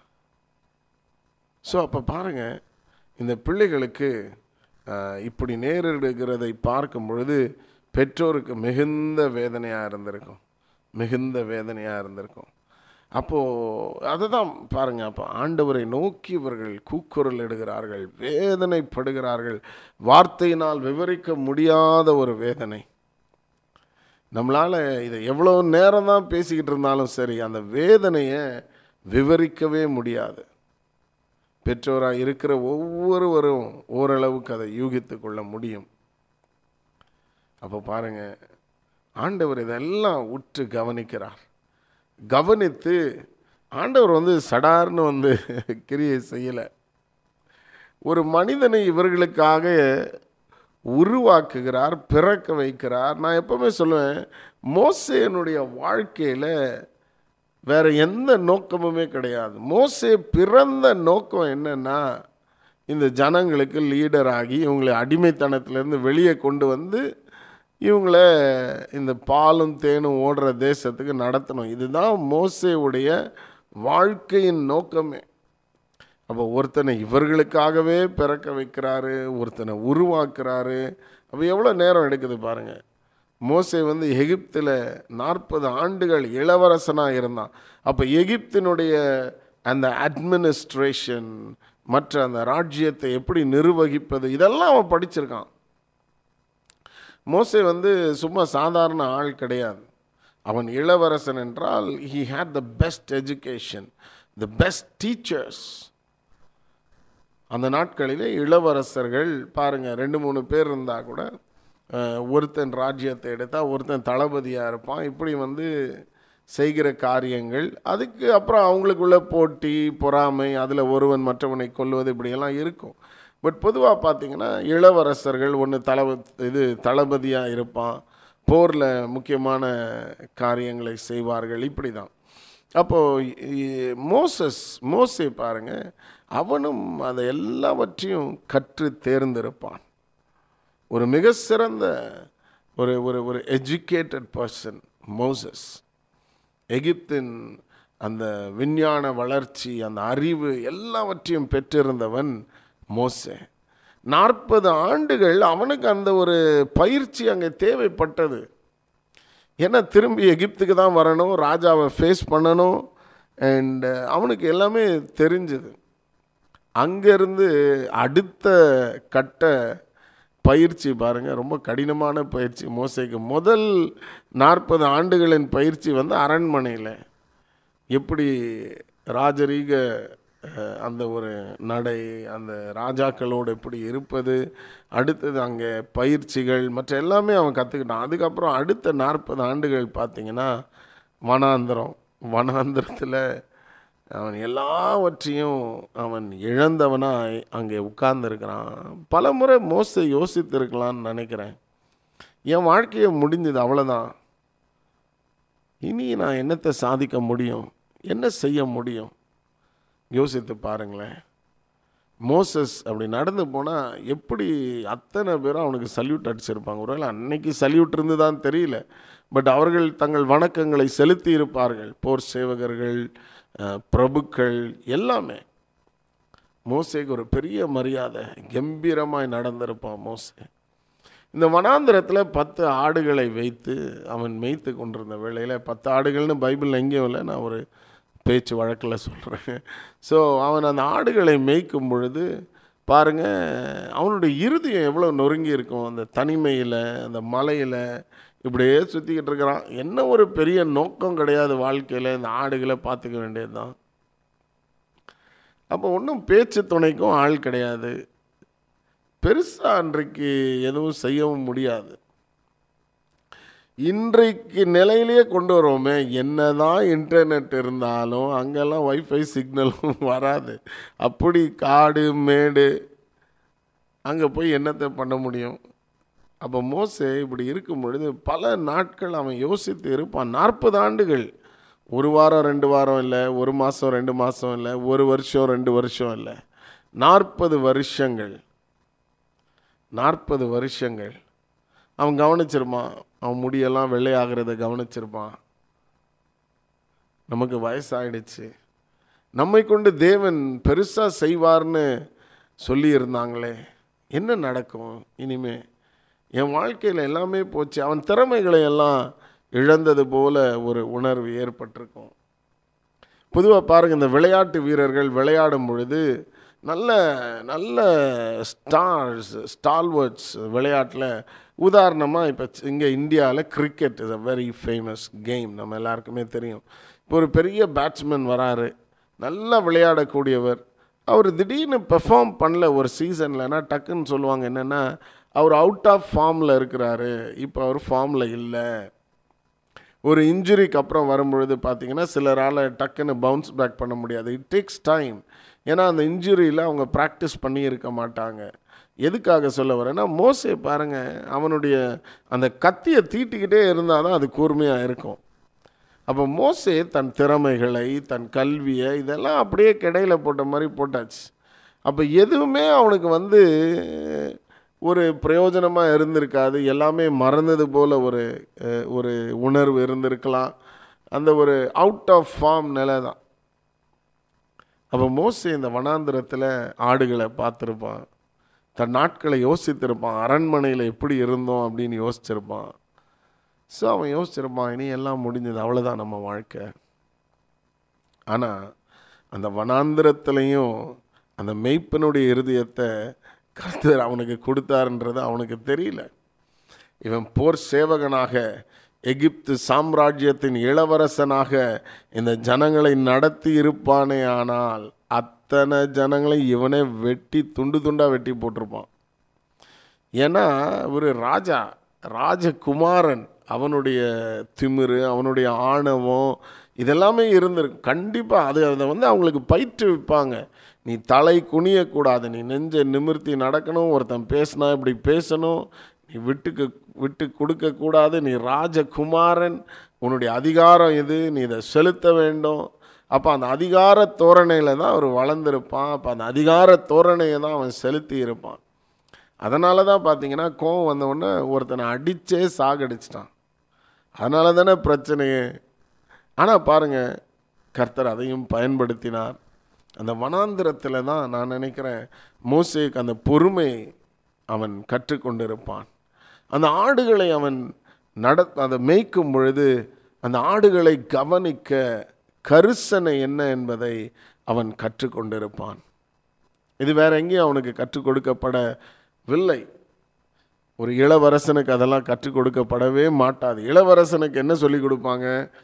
S2: ஸோ அப்போ பாருங்கள் இந்த பிள்ளைகளுக்கு ஆஹ், இப்படி நேரிடுகிறதை பார்க்கும் பொழுது பெற்றோருக்கு மிகுந்த வேதனையாக இருந்திருக்கும் மிகுந்த வேதனையாக இருந்திருக்கும் அப்போது அதை தான் பாருங்கள் அப்போ ஆண்டவரை நோக்கி இவர்கள் கூக்குரல் இடுகிறார்கள் வேதனைப்படுகிறார்கள் வார்த்தையினால் விவரிக்க முடியாத ஒரு வேதனை நம்மளால் இதை எவ்வளோ நேரம் தான் பேசிக்கிட்டு இருந்தாலும் சரி அந்த வேதனையை விவரிக்கவே முடியாது பெற்றோராக இருக்கிற ஒவ்வொருவரும் ஓரளவுக்கு அதை யூகித்து கொள்ள முடியும் அப்போ பாருங்க ஆண்டவர் இதெல்லாம் உற்று கவனிக்கிறார் கவனித்து ஆண்டவர் வந்து சடார்னு வந்து கிரியை செய்யலை ஒரு மனிதனை இவர்களுக்காக உருவாக்குகிறார் பிறக்க வைக்கிறார் நான் எப்பவுமே சொல்லுவேன் மோசேனுடைய வாழ்க்கையில் வேற எந்த நோக்கமுமே கிடையாது மோசே பிறந்த நோக்கம் என்னன்னா இந்த ஜனங்களுக்கு லீடர் ஆகி இவங்களை அடிமைத்தனத்திலேருந்து வெளியே கொண்டு வந்து இவங்கள இந்த பாலும் தேனும் ஓடுற தேசத்துக்கு நடத்தணும் இதுதான் மோசேவுடைய வாழ்க்கையின் நோக்கமே அப்போ ஒருத்தனை இவர்களுக்காகவே பிறக்க வைக்கிறாரு ஒருத்தனை உருவாக்குறாரு அப்போ எவ்வளோ நேரம் எடுக்குது பாருங்க மோசே வந்து எகிப்தில் நாற்பது ஆண்டுகள் இளவரசனாக இருந்தான் அப்போ எகிப்தினுடைய அந்த அட்மினிஸ்ட்ரேஷன் மற்ற அந்த ராஜ்யத்தை எப்படி நிர்வகிப்பது இதெல்லாம் அவன் படிச்சிருக்கான் மோசே வந்து சும்மா சாதாரண ஆள் கிடையாது அவன் இளவரசன் என்றால் he had the best education the best teachers அந்த நாட்களிலே இளவரசர்கள் பாருங்கள் ரெண்டு மூணு பேர் இருந்தால் கூட அஹ், ஒருத்தன் ராஜ்யத்தை எடுத்தால் ஒருத்தன் தளபதியாக இருப்பான் இப்படி வந்து செய்கிற காரியங்கள் அதுக்கு அப்புறம் அவங்களுக்குள்ள போட்டி பொறாமை அதில் ஒருவன் மற்றவனை கொல்வது இப்படியெல்லாம் இருக்கும் பட் பொதுவாக பார்த்தீங்கன்னா இளவரசர்கள் ஒன்று தளப இது தளபதியாக இருப்பான் போரில் முக்கியமான காரியங்களை செய்வார்கள் இப்படி தான் அப்போது மோசஸ் மோசே பாருங்க அவனும் அதை எல்லாவற்றையும் கற்று தேர்ந்திருப்பான் ஒரு மிக சிறந்த ஒரு ஒரு ஒரு எஜுகேட்டட் பர்சன் மோசஸ் எகிப்தின் அந்த விஞ்ஞான வளர்ச்சி அந்த அறிவு எல்லாவற்றையும் பெற்றிருந்தவன் மோசே நாற்பது ஆண்டுகள் அவனுக்கு அந்த ஒரு பயிற்சி அங்கே தேவைப்பட்டது ஏன்னா திரும்பி எகிப்துக்கு தான் வரணும் ராஜாவை ஃபேஸ் பண்ணணும் அண்ட் அவனுக்கு எல்லாமே தெரிஞ்சது அங்கேருந்து அடுத்த கட்ட பயிற்சி பாருங்கள் ரொம்ப கடினமான பயிற்சி மோசைக்கு முதல் நாற்பது ஆண்டுகளின் பயிற்சி வந்து அரண்மனையில் எப்படி ராஜரீக அஹ், அந்த ஒரு நடை அந்த ராஜாக்களோடு எப்படி இருப்பது அடுத்தது அங்கே பயிற்சிகள் மற்ற எல்லாமே அவன் கற்றுக்கிட்டான் அதுக்கப்புறம் அடுத்த நாற்பது ஆண்டுகள் பார்த்தீங்கன்னா வனாந்திரம் வனாந்திரத்தில் அவன் எல்லாவற்றையும் அவன் இழந்தவனாய் அங்கே உட்கார்ந்துருக்கிறான் பல முறை மோச யோசித்திருக்கலான்னு நினைக்கிறேன் என் வாழ்க்கையை முடிஞ்சது அவ்வளோதான் இனி நான் என்னத்தை சாதிக்க முடியும் என்ன செய்ய முடியும் யோசித்து பாருங்களேன் மோசஸ் அப்படி நடந்து போனால் எப்படி அத்தனை பேரும் அவனுக்கு சல்யூட் அடிச்சிருப்பாங்க ஒருவேளை அன்னைக்கு சல்யூட் இருந்து தான் தெரியல பட் அவர்கள் தங்கள் வணக்கங்களை செலுத்தி இருப்பார்கள் போர் சேவகர்கள் அஹ், பிரபுக்கள் எல்லாமே மோசேக்கு ஒரு பெரிய மரியாதை கம்பீரமாய் நடந்திருப்பான் மோசே இந்த வனாந்திரத்தில் பத்து ஆடுகளை வைத்து அவன் மேய்த்து கொண்டிருந்த வேளையில் பத்து ஆடுகள்னு பைபிள் எங்கேயும் இல்லை நான் ஒரு பேச்சு வழக்கில் சொல்கிறேன் ஸோ அவன் அந்த ஆடுகளை மேய்க்கும் பொழுது பாருங்க அவனுடைய இருதயம் எவ்வளோ நொறுங்கி இருக்கும் அந்த தனிமையில் அந்த மலையில் இப்படியே சுற்றிக்கிட்டு இருக்கிறான் என்ன ஒரு பெரிய நோக்கம் கிடையாது வாழ்க்கையில் இந்த ஆடுகளை பார்த்துக்க வேண்டியது தான் அப்போ ஒன்றும் பேச்சு துணைக்கும் ஆள் கிடையாது பெருசாக அன்றைக்கு எதுவும் செய்யவும் முடியாது இன்றைக்கு நிலையிலேயே கொண்டு வரோமே என்னதான் இன்டர்நெட் இருந்தாலும் அங்கெல்லாம் வைஃபை சிக்னலும் வராது அப்படி காடு மேடு அங்கே போய் என்னத்தை பண்ண முடியும் அப்போ மோசே இப்படி இருக்கும் பொழுது பல நாட்கள் அவன் யோசித்து இருப்பான் நாற்பது ஆண்டுகள் ஒரு வாரம் ரெண்டு வாரம் இல்லை ஒரு மாதம் ரெண்டு மாதம் இல்லை ஒரு வருஷம் ரெண்டு வருஷம் இல்லை நாற்பது வருஷங்கள் நாற்பது வருஷங்கள் அவன் கவனிச்சிருப்பான் அவன் முடியெல்லாம் வெள்ளையாகிறத கவனிச்சிருப்பான் நமக்கு வயசாயிடுச்சு நம்மை கொண்டு தேவன் பெருசாக செய்வார்னு சொல்லியிருந்தாங்களே என்ன நடக்கும் இனிமே என் வாழ்க்கையில் எல்லாமே போச்சு அவன் திறமைகளை எல்லாம் இழந்தது போல ஒரு உணர்வு ஏற்பட்டிருக்கும் பொதுவாக பாருங்கள் இந்த விளையாட்டு வீரர்கள் விளையாடும் பொழுது நல்ல நல்ல ஸ்டார்ஸ் ஸ்டால்வர்ட்ஸ் விளையாட்டில் உதாரணமாக இப்போ இங்கே இந்தியாவில் cricket is a very famous game நம்ம எல்லாருக்குமே தெரியும் இப்போ ஒரு பெரிய பேட்ஸ்மேன் வராரு நல்லா விளையாடக்கூடியவர் அவர் திடீர்னு பெர்ஃபார்ம் பண்ணல ஒரு சீசன்லனா டக்குன்னு சொல்லுவாங்க என்னென்னா அவர் அவுட் ஆஃப் ஃபார்மில் இருக்கிறாரு இப்போ அவர் ஃபார்மில் இல்லை ஒரு இன்ஜுரிக்கு அப்புறம் வரும்பொழுது பார்த்தீங்கன்னா சிலரால் டக்குன்னு பவுன்ஸ் பேக் பண்ண முடியாது இட் டேக்ஸ் டைம் ஏன்னா அந்த இன்ஜுரியில் அவங்க ப்ராக்டிஸ் பண்ணி இருக்க மாட்டாங்க எதுக்காக சொல்ல வரேன்னா மோசே பாருங்கள் அவனுடைய அந்த கத்தியை தீட்டிக்கிட்டே இருந்தால் தான் அது கூர்மையாக இருக்கும் அப்போ மோசே தன் திறமைகளை தன் கல்வியை இதெல்லாம் அப்படியே கிடையில போட்ட மாதிரி போட்டாச்சு அப்போ எதுவுமே அவனுக்கு வந்து ஒரு பிரயோஜனமாக இருந்திருக்காது எல்லாமே மறந்தது போல் ஒரு அஹ், ஒரு உணர்வு இருந்திருக்கலாம் அந்த ஒரு அவுட் ஆஃப் ஃபார்ம் நிலை தான் அப்போ மோசே இந்த வனாந்திரத்தில் ஆடுகளை பார்த்துருப்பான் தன் நாட்களை யோசித்திருப்பான் அரண்மனையில் எப்படி இருந்தோம் அப்படின்னு யோசிச்சிருப்பான் ஸோ அவன் யோசிச்சிருப்பான் இனி எல்லாம் முடிஞ்சது அவ்வளோதான் நம்ம வாழ்க்கை ஆனால் அந்த வனாந்திரத்துலேயும் அந்த மெய்ப்பனுடைய இருதயத்தை கர்த்தர் அவனுக்கு கொடுத்தாருன்றது அவனுக்கு தெரியல இவன் போர் சேவகனாக எகிப்து சாம்ராஜ்யத்தின் இளவரசனாக இந்த ஜனங்களை நடத்தி இருப்பானே ஆனால் அத்தனை ஜனங்களை இவனே வெட்டி துண்டு துண்டாக வெட்டி போட்டிருப்பான் ஏன்னா ஒரு ராஜா ராஜகுமாரன் அவனுடைய திமிரு அவனுடைய ஆணவம் இதெல்லாமே இருந்திருக்கு கண்டிப்பாக அது அதை வந்து அவங்களுக்கு பயிற்றுவிப்பாங்க நீ தலை குனியக்கூடாது நீ நெஞ்சை நிமிர்த்தி நடக்கணும் ஒருத்தன் பேசினா இப்படி பேசணும் நீ விட்டுக்கு விட்டு கொடுக்கக்கூடாது நீ ராஜகுமாரன் உன்னுடைய அதிகாரம் இது நீ இதை செலுத்த வேண்டும் அப்போ அந்த அதிகார தோரணையில் தான் அவர் வளர்ந்துருப்பான் அப்போ அந்த அதிகார தோரணையை தான் அவன் செலுத்தி இருப்பான் அதனால தான் பார்த்தீங்கன்னா கோவம் வந்த உடனே ஒருத்தனை அடித்தே சாகடிச்சிட்டான் அதனால தானே பிரச்சனையே ஆனால் பாருங்கள் கர்த்தர் அதையும் பயன்படுத்தினார் அந்த வனாந்திரத்தில் தான் நான் நினைக்கிறேன் மோசேக்கு அந்த பொறுமை அவன் கற்றுக்கொண்டிருப்பான் அந்த ஆடுகளை அவன் நட அதை மேய்க்கும் பொழுது அந்த ஆடுகளை கவனிக்க கரிசனை என்ன என்பதை அவன் கற்றுக்கொண்டிருப்பான் இது வேற எங்கேயும் அவனுக்கு கற்றுக் கொடுக்கப்படவில்லை ஒரு இளவரசனுக்கு அதெல்லாம் கற்றுக் கொடுக்கப்படவே மாட்டாது இளவரசனுக்கு என்ன சொல்லி கொடுப்பாங்க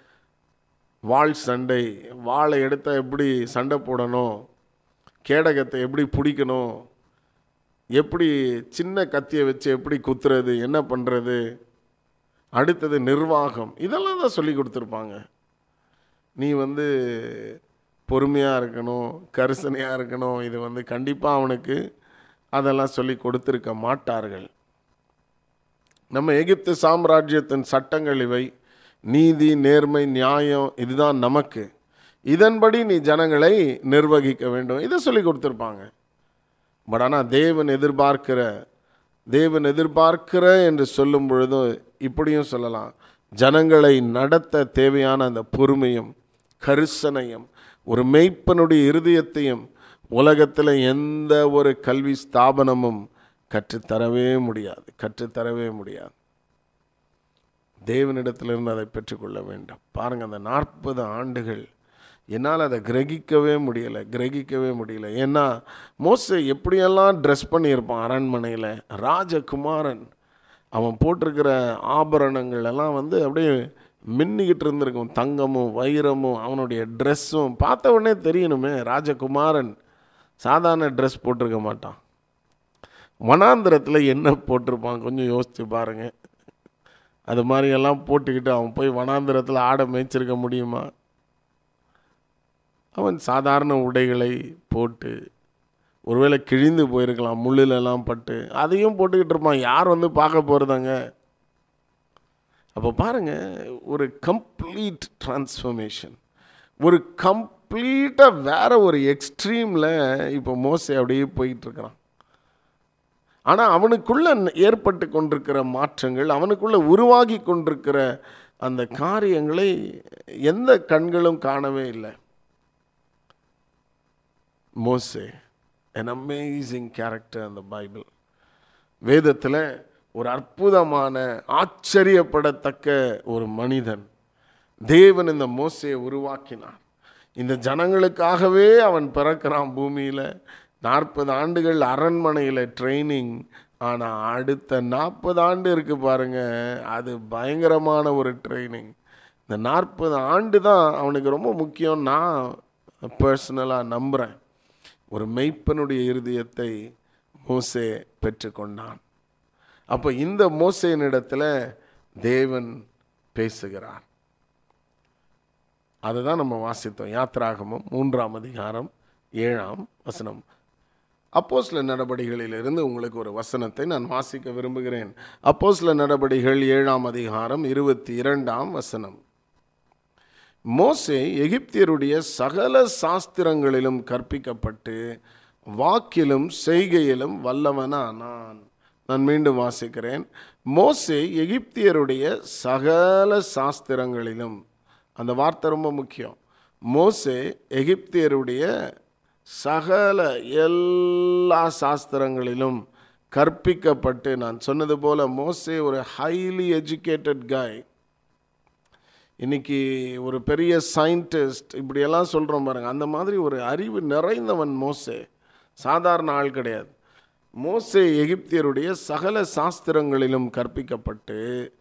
S2: வாள் சண்டை வாளை எடுத்தால் எப்படி சண்டை போடணும் கேடகத்தை எப்படி பிடிக்கணும் எப்படி சின்ன கத்தியை வச்சு எப்படி குத்துறது என்ன பண்ணுறது அடுத்தது நிர்வாகம் இதெல்லாம் தான் சொல்லி கொடுத்துருப்பாங்க நீ வந்து பொறுமையாக இருக்கணும் கரிசனையாக இருக்கணும் இது வந்து கண்டிப்பாக அவனுக்கு அதெல்லாம் சொல்லி கொடுத்துருக்க மாட்டார்கள் நம்ம எகிப்து சாம்ராஜ்யத்தின் சட்டங்கள் இவை நீதி நேர்மை நியாயம் இதுதான் நமக்கு இதன்படி நீ ஜனங்களை நிர்வகிக்க வேண்டும் இதை சொல்லி கொடுத்துருப்பாங்க பட் ஆனால் தேவன் எதிர்பார்க்கிற தேவன் எதிர்பார்க்கிற என்று சொல்லும் பொழுது இப்படியும் சொல்லலாம் ஜனங்களை நடத்த தேவையான அந்த பொறுமையும் கரிசனையும் ஒரு மெய்ப்பனுடைய இருதயத்தையும் உலகத்தில் எந்த ஒரு கல்வி ஸ்தாபனமும் கற்றுத்தரவே முடியாது கற்றுத்தரவே முடியாது தேவனிடத்திலிருந்து அதை பெற்றுக்கொள்ள வேண்டும் பாருங்கள் அந்த நாற்பது ஆண்டுகள் என்னால் அதை கிரகிக்கவே முடியலை கிரகிக்கவே முடியல ஏன்னா மோச எப்படியெல்லாம் ட்ரெஸ் பண்ணியிருப்பான் அரண்மனையில் ராஜகுமாரன் அவன் போட்டிருக்கிற ஆபரணங்கள் எல்லாம் வந்து அப்படியே மின்னிக்கிட்டு இருந்திருக்கும் தங்கமும் வைரமும் அவனுடைய ட்ரெஸ்ஸும் பார்த்த உடனே தெரியணுமே ராஜகுமாரன் சாதாரண ட்ரெஸ் போட்டிருக்க மாட்டான் வனாந்திரத்தில் என்ன போட்டிருப்பான் கொஞ்சம் யோசித்து பாருங்கள் அது மாதிரியெல்லாம் போட்டுக்கிட்டு அவன் போய் வனாந்திரத்தில் ஆடை மேய்ச்சிருக்க முடியுமா அவன் சாதாரண உடைகளை போட்டு ஒருவேளை கிழிந்து போயிருக்கலாம் முள்ளிலெல்லாம் பட்டு அதையும் போட்டுக்கிட்டு இருப்பான் யார் வந்து பார்க்க போகிறதாங்க அப்போ பாருங்கள் ஒரு கம்ப்ளீட் டிரான்ஸ்ஃபர்மேஷன் ஒரு கம்ப்ளீட்டாக வேற ஒரு எக்ஸ்ட்ரீமில் இப்போ மோசை அப்படியே போயிட்டுருக்கிறான் ஆனால் அவனுக்குள்ள ஏற்பட்டு கொண்டிருக்கிற மாற்றங்கள் அவனுக்குள்ள உருவாகி கொண்டிருக்கிற அந்த காரியங்களை எந்த கண்களும் காணவே இல்லை மோசே an அமேசிங் கேரக்டர் அந்த பைபிள் வேதத்தில் ஒரு அற்புதமான ஆச்சரியப்படத்தக்க ஒரு மனிதன் தேவன் இந்த மோசையை உருவாக்கினான் இந்த ஜனங்களுக்காகவே அவன் பிறக்கிறான் பூமியில் நாற்பது ஆண்டுகள் அரண்மனையில் ட்ரைனிங் ஆனால் அடுத்த நாற்பது ஆண்டு இருக்குது பாருங்க அது பயங்கரமான ஒரு ட்ரைனிங் இந்த நாற்பது ஆண்டு தான் அவனுக்கு ரொம்ப முக்கியம் நான் பர்சனலாக நம்புகிறேன் ஒரு மெய்ப்பனுடைய இருதயத்தை மோசே பெற்றுக்கொண்டான் அப்போ இந்த மோசையினிடத்தில் தேவன் பேசுகிறார் அதுதான் நம்ம வாசித்தோம் யாத்ராகமம் மூன்றாம் அதிகாரம் ஏழாம் வசனம் அப்போ சில நடவடிக்கைகளிலிருந்து உங்களுக்கு ஒரு வசனத்தை நான் வாசிக்க விரும்புகிறேன் அப்போ சில நடவடிக்கைகள் ஏழாம் அதிகாரம் இருபத்தி இரண்டாம் வசனம் மோசே எகிப்தியருடைய சகல சாஸ்திரங்களிலும் கற்பிக்கப்பட்டு வாக்கிலும் செய்கையிலும் வல்லவனானான் நான் மீண்டும் வாசிக்கிறேன் மோசே எகிப்தியருடைய சகல சாஸ்திரங்களிலும் அந்த வார்த்தை ரொம்ப முக்கியம் மோசே எகிப்தியருடைய சகல எல்லா சாஸ்திரங்களிலும் கற்பிக்கப்பட்டு நான் சொன்னது போல மோசே ஒரு ஹைலி எஜுகேட்டட் காய் இன்னைக்கு ஒரு பெரிய சயின்டிஸ்ட் இப்படியெல்லாம் சொல்கிறோம் பாருங்க அந்த மாதிரி ஒரு அறிவு நிறைந்தவன் மோசே சாதாரண ஆள் கிடையாது மோசே எகிப்தியருடைய சகல சாஸ்திரங்களிலும் கற்பிக்கப்பட்டு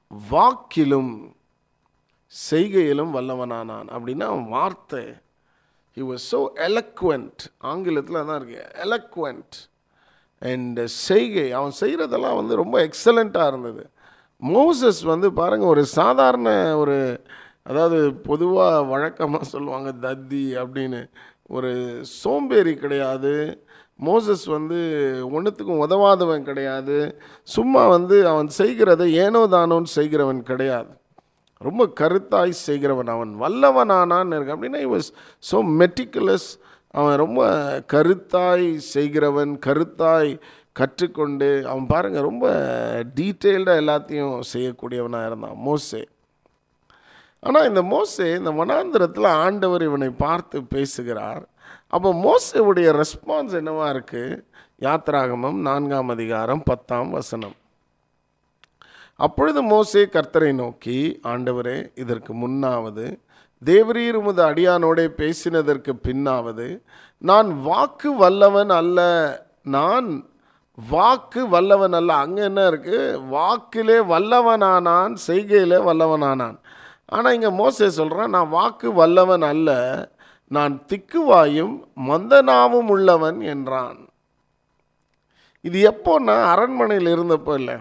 S2: வாக்கிலும் செய்கையிலும் வல்லவனானான் அப்படின்னா அவன் வார்த்தை he was so eloquent ஆங்கிலத்தில் தான் இருக்கு eloquent அண்ட் செய்கை அவன் செய்கிறதெல்லாம் வந்து ரொம்ப எக்ஸலண்ட்டாக இருந்தது மோசஸ் வந்து பாருங்கள் ஒரு சாதாரண ஒரு அதாவது பொதுவாக வழக்கமாக சொல்லுவாங்க தத்தி அப்படின்னு ஒரு சோம்பேறி கிடையாது மோசஸ் வந்து ஒன்றுத்துக்கும் உதவாதவன் கிடையாது சும்மா வந்து அவன் செய்கிறதை ஏனோ தானோன்னு செய்கிறவன் கிடையாது ரொம்ப கருத்தாய் செய்கிறவன் அவன் வல்லவனானான்னு இருக்கு அப்படின்னா he was so meticulous அவன் ரொம்ப கருத்தாய் செய்கிறவன் கருத்தாய் கற்றுக்கொண்டு அவன் பாருங்கள் ரொம்ப டீட்டெயில்டாக எல்லாத்தையும் செய்யக்கூடியவனாக இருந்தான் மோசே ஆனால் இந்த மோசே இந்த வனாந்திரத்தில் ஆண்டவர் இவனை பார்த்து பேசுகிறார் அப்போ மோசேவுடைய ரெஸ்பான்ஸ் என்னவா இருக்குது யாத்ராகமம் நான்காம் அதிகாரம் பத்தாம் வசனம் அப்பொழுது மோசே கர்த்தரை நோக்கி ஆண்டவரே இதற்கு முன்னாவது தேவரீர் உமது அடியானோடே பேசினதற்கு பின்னாவது நான் வாக்கு வல்லவன் அல்ல நான் வாக்கு வல்லவன் அல்ல அங்கே என்ன இருக்குது வாக்கிலே வல்லவனானான் செய்கையிலே வல்லவனானான் ஆனால் இங்கே மோசே சொல்கிறான் நான் வாக்கு வல்லவன் அல்ல நான் திக்குவாயும் மந்தனாவும் உள்ளவன் என்றான் இது எப்போன்னா அரண்மனையில் இருந்தப்போ இல்லை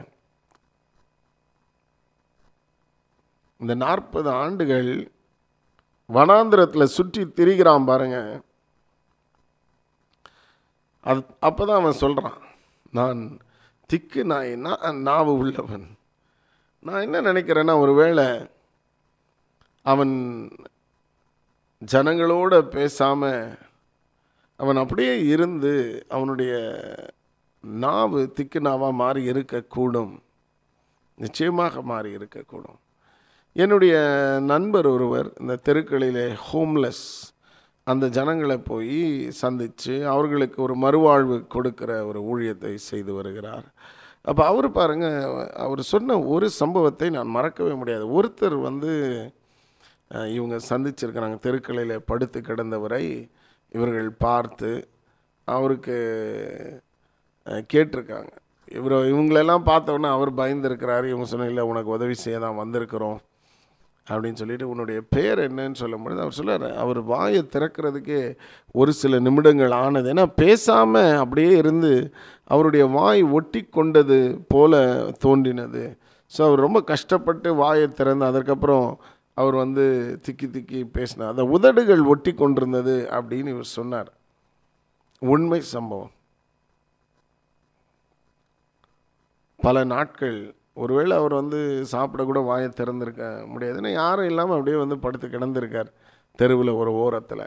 S2: இந்த நாற்பது ஆண்டுகள் வனாந்திரத்தில் சுற்றி திரிகிறான் பாருங்க அது அப்போ தான் அவன் சொல்கிறான் நான் திக்கு நாய் நான் நாவு உள்ளவன் நான் என்ன நினைக்கிறேன்னா ஒருவேளை அவன் ஜனங்களோட பேசாமல் அவன் அப்படியே இருந்து அவனுடைய நாவு திக்கு நாவாக மாறி இருக்கக்கூடும் நிச்சயமாக மாறி இருக்கக்கூடும் என்னுடைய நண்பர் ஒருவர் இந்த தெருக்களிலே ஹோம்லெஸ் அந்த ஜனங்களை போய் சந்தித்து அவர்களுக்கு ஒரு மறுவாழ்வு கொடுக்கிற ஒரு ஊழியத்தை செய்து வருகிறார் அப்போ அவர் பாருங்கள் அவர் சொன்ன ஒரு சம்பவத்தை நான் மறக்கவே முடியாது ஒருத்தர் வந்து அஹ், இவங்க சந்திச்சிருக்கிறாங்க தெருக்களில் படுத்து கிடந்தவரை இவர்கள் பார்த்து அவருக்கு அஹ், கேட்டிருக்காங்க இவர் இவங்களெல்லாம் பார்த்தோன்னே அவர் பயந்துருக்கிறாரு இவங்க சொன்ன இல்லை உனக்கு உதவி செய்ய தான் வந்திருக்கிறோம் அப்படின்னு சொல்லிட்டு உன்னுடைய பேர் என்னன்னு சொல்லும்பொழுது அவர் சொல்றாரு அவர் வாயை திறக்கிறதுக்கே ஒரு சில நிமிடங்கள் ஆனது ஏன்னா பேசாமல் அப்படியே இருந்து அவருடைய வாய் ஒட்டி கொண்டது போல தோன்றினது ஸோ அவர் ரொம்ப கஷ்டப்பட்டு வாயை திறந்து அதற்கப்புறம் அவர் வந்து திக்கி திக்கி பேசினார் அந்த உதடுகள் ஒட்டி கொண்டிருந்தது அப்படின்னு இவர் சொன்னார் உண்மை சம்பவம் பல நாட்கள் ஒருவேளை அவர் வந்து சாப்பிட கூட வாயை திறந்திருக்க முடியாதுன்னா யாரும் இல்லாமல் அப்படியே வந்து படுத்து கிடந்திருக்கார் தெருவில் ஒரு ஓரத்தில்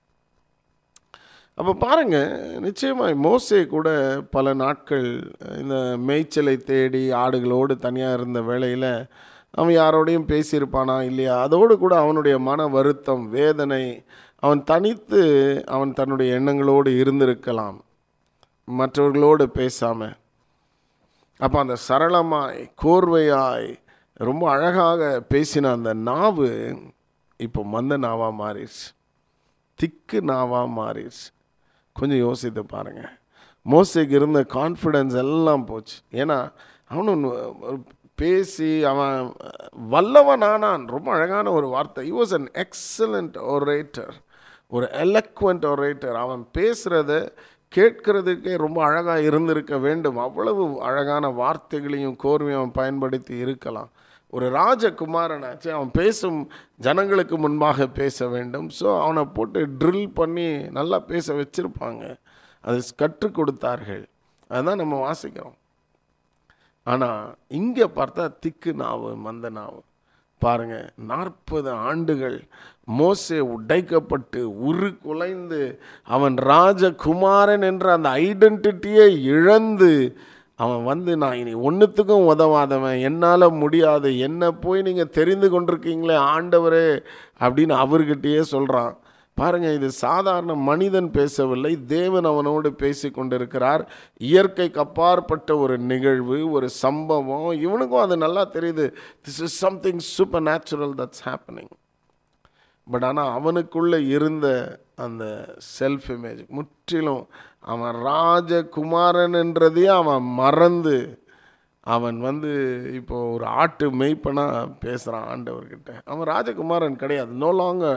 S2: அப்போ பாருங்க நிச்சயமாக மோசே கூட பல நாட்கள் இந்த மேய்ச்சலை தேடி ஆடுகளோடு தனியாக இருந்த வேளையில் அவன் யாரோடையும் பேசியிருப்பானா இல்லையா அதோடு கூட அவனுடைய மன வருத்தம் வேதனை அவன் தனித்து அவன் தன்னுடைய எண்ணங்களோடு இருந்திருக்கலாம் மற்றவர்களோடு பேசாமல் அப்போ அந்த சரளமாய் கோர்வையாய் ரொம்ப அழகாக பேசின அந்த நாவு இப்போ மந்த நாவாக மாறிடுச்சு திக்கு நாவாக மாறிடுச்சு கொஞ்சம் யோசித்து பாருங்கள் மோசைக்கு இருந்த கான்ஃபிடென்ஸ் எல்லாம் போச்சு ஏன்னா அவனு பேசி அவன் வல்லவனானான் ரொம்ப அழகான ஒரு வார்த்தை he was an excellent orator ஒரு eloquent orator அவன் பேசுகிறத கேட்கறதுக்கே ரொம்ப அழகாக இருந்திருக்க வேண்டும் அவ்வளவு அழகான வார்த்தைகளையும் கோர்வையும் அவன் பயன்படுத்தி இருக்கலாம் ஒரு ராஜகுமாரனாச்சு அவன் பேசும் ஜனங்களுக்கு முன்பாக பேச வேண்டும் ஸோ அவனை போட்டு ட்ரில் பண்ணி நல்லா பேச வச்சுருப்பாங்க அது கற்றுக் கொடுத்தார்கள் அதுதான் நம்ம வாசிக்கிறோம் ஆனால் இங்கே பார்த்தா திக்கு நாவு மந்த நாவு பாருங்க நாற்பது ஆண்டுகள் மோசே உடைக்கப்பட்டு உரு குலைந்து அவன் ராஜகுமாரன் என்ற அந்த ஐடென்டிட்டியை இழந்து அவன் வந்து நான் இனி ஒன்றுத்துக்கும் உதவாதவன் என்னால் முடியாது என்ன போய் நீங்கள் தெரிந்து கொண்டிருக்கீங்களே ஆண்டவரே அப்படின்னு அவர்கிட்டயே சொல்கிறான் பாருங்க இது சாதாரண மனிதன் பேசவில்லை தேவன் அவனோடு பேசி கொண்டிருக்கிறார் இயற்கைக்கு அப்பாற்பட்ட ஒரு நிகழ்வு ஒரு சம்பவம் இவனுக்கும் அது நல்லா தெரியுது this is something supernatural that's happening but ஆனால் அவனுக்குள்ளே இருந்த அந்த செல்ஃப் இமேஜ் முற்றிலும் அவன் ராஜகுமாரன் என்றதையே அவன் மறந்து அவன் வந்து இப்போ ஒரு ஆட்டு மெய்ப்பனா பேசுகிறான் ஆண்டவர்கிட்ட அவன் ராஜகுமாரன் கிடையாது no longer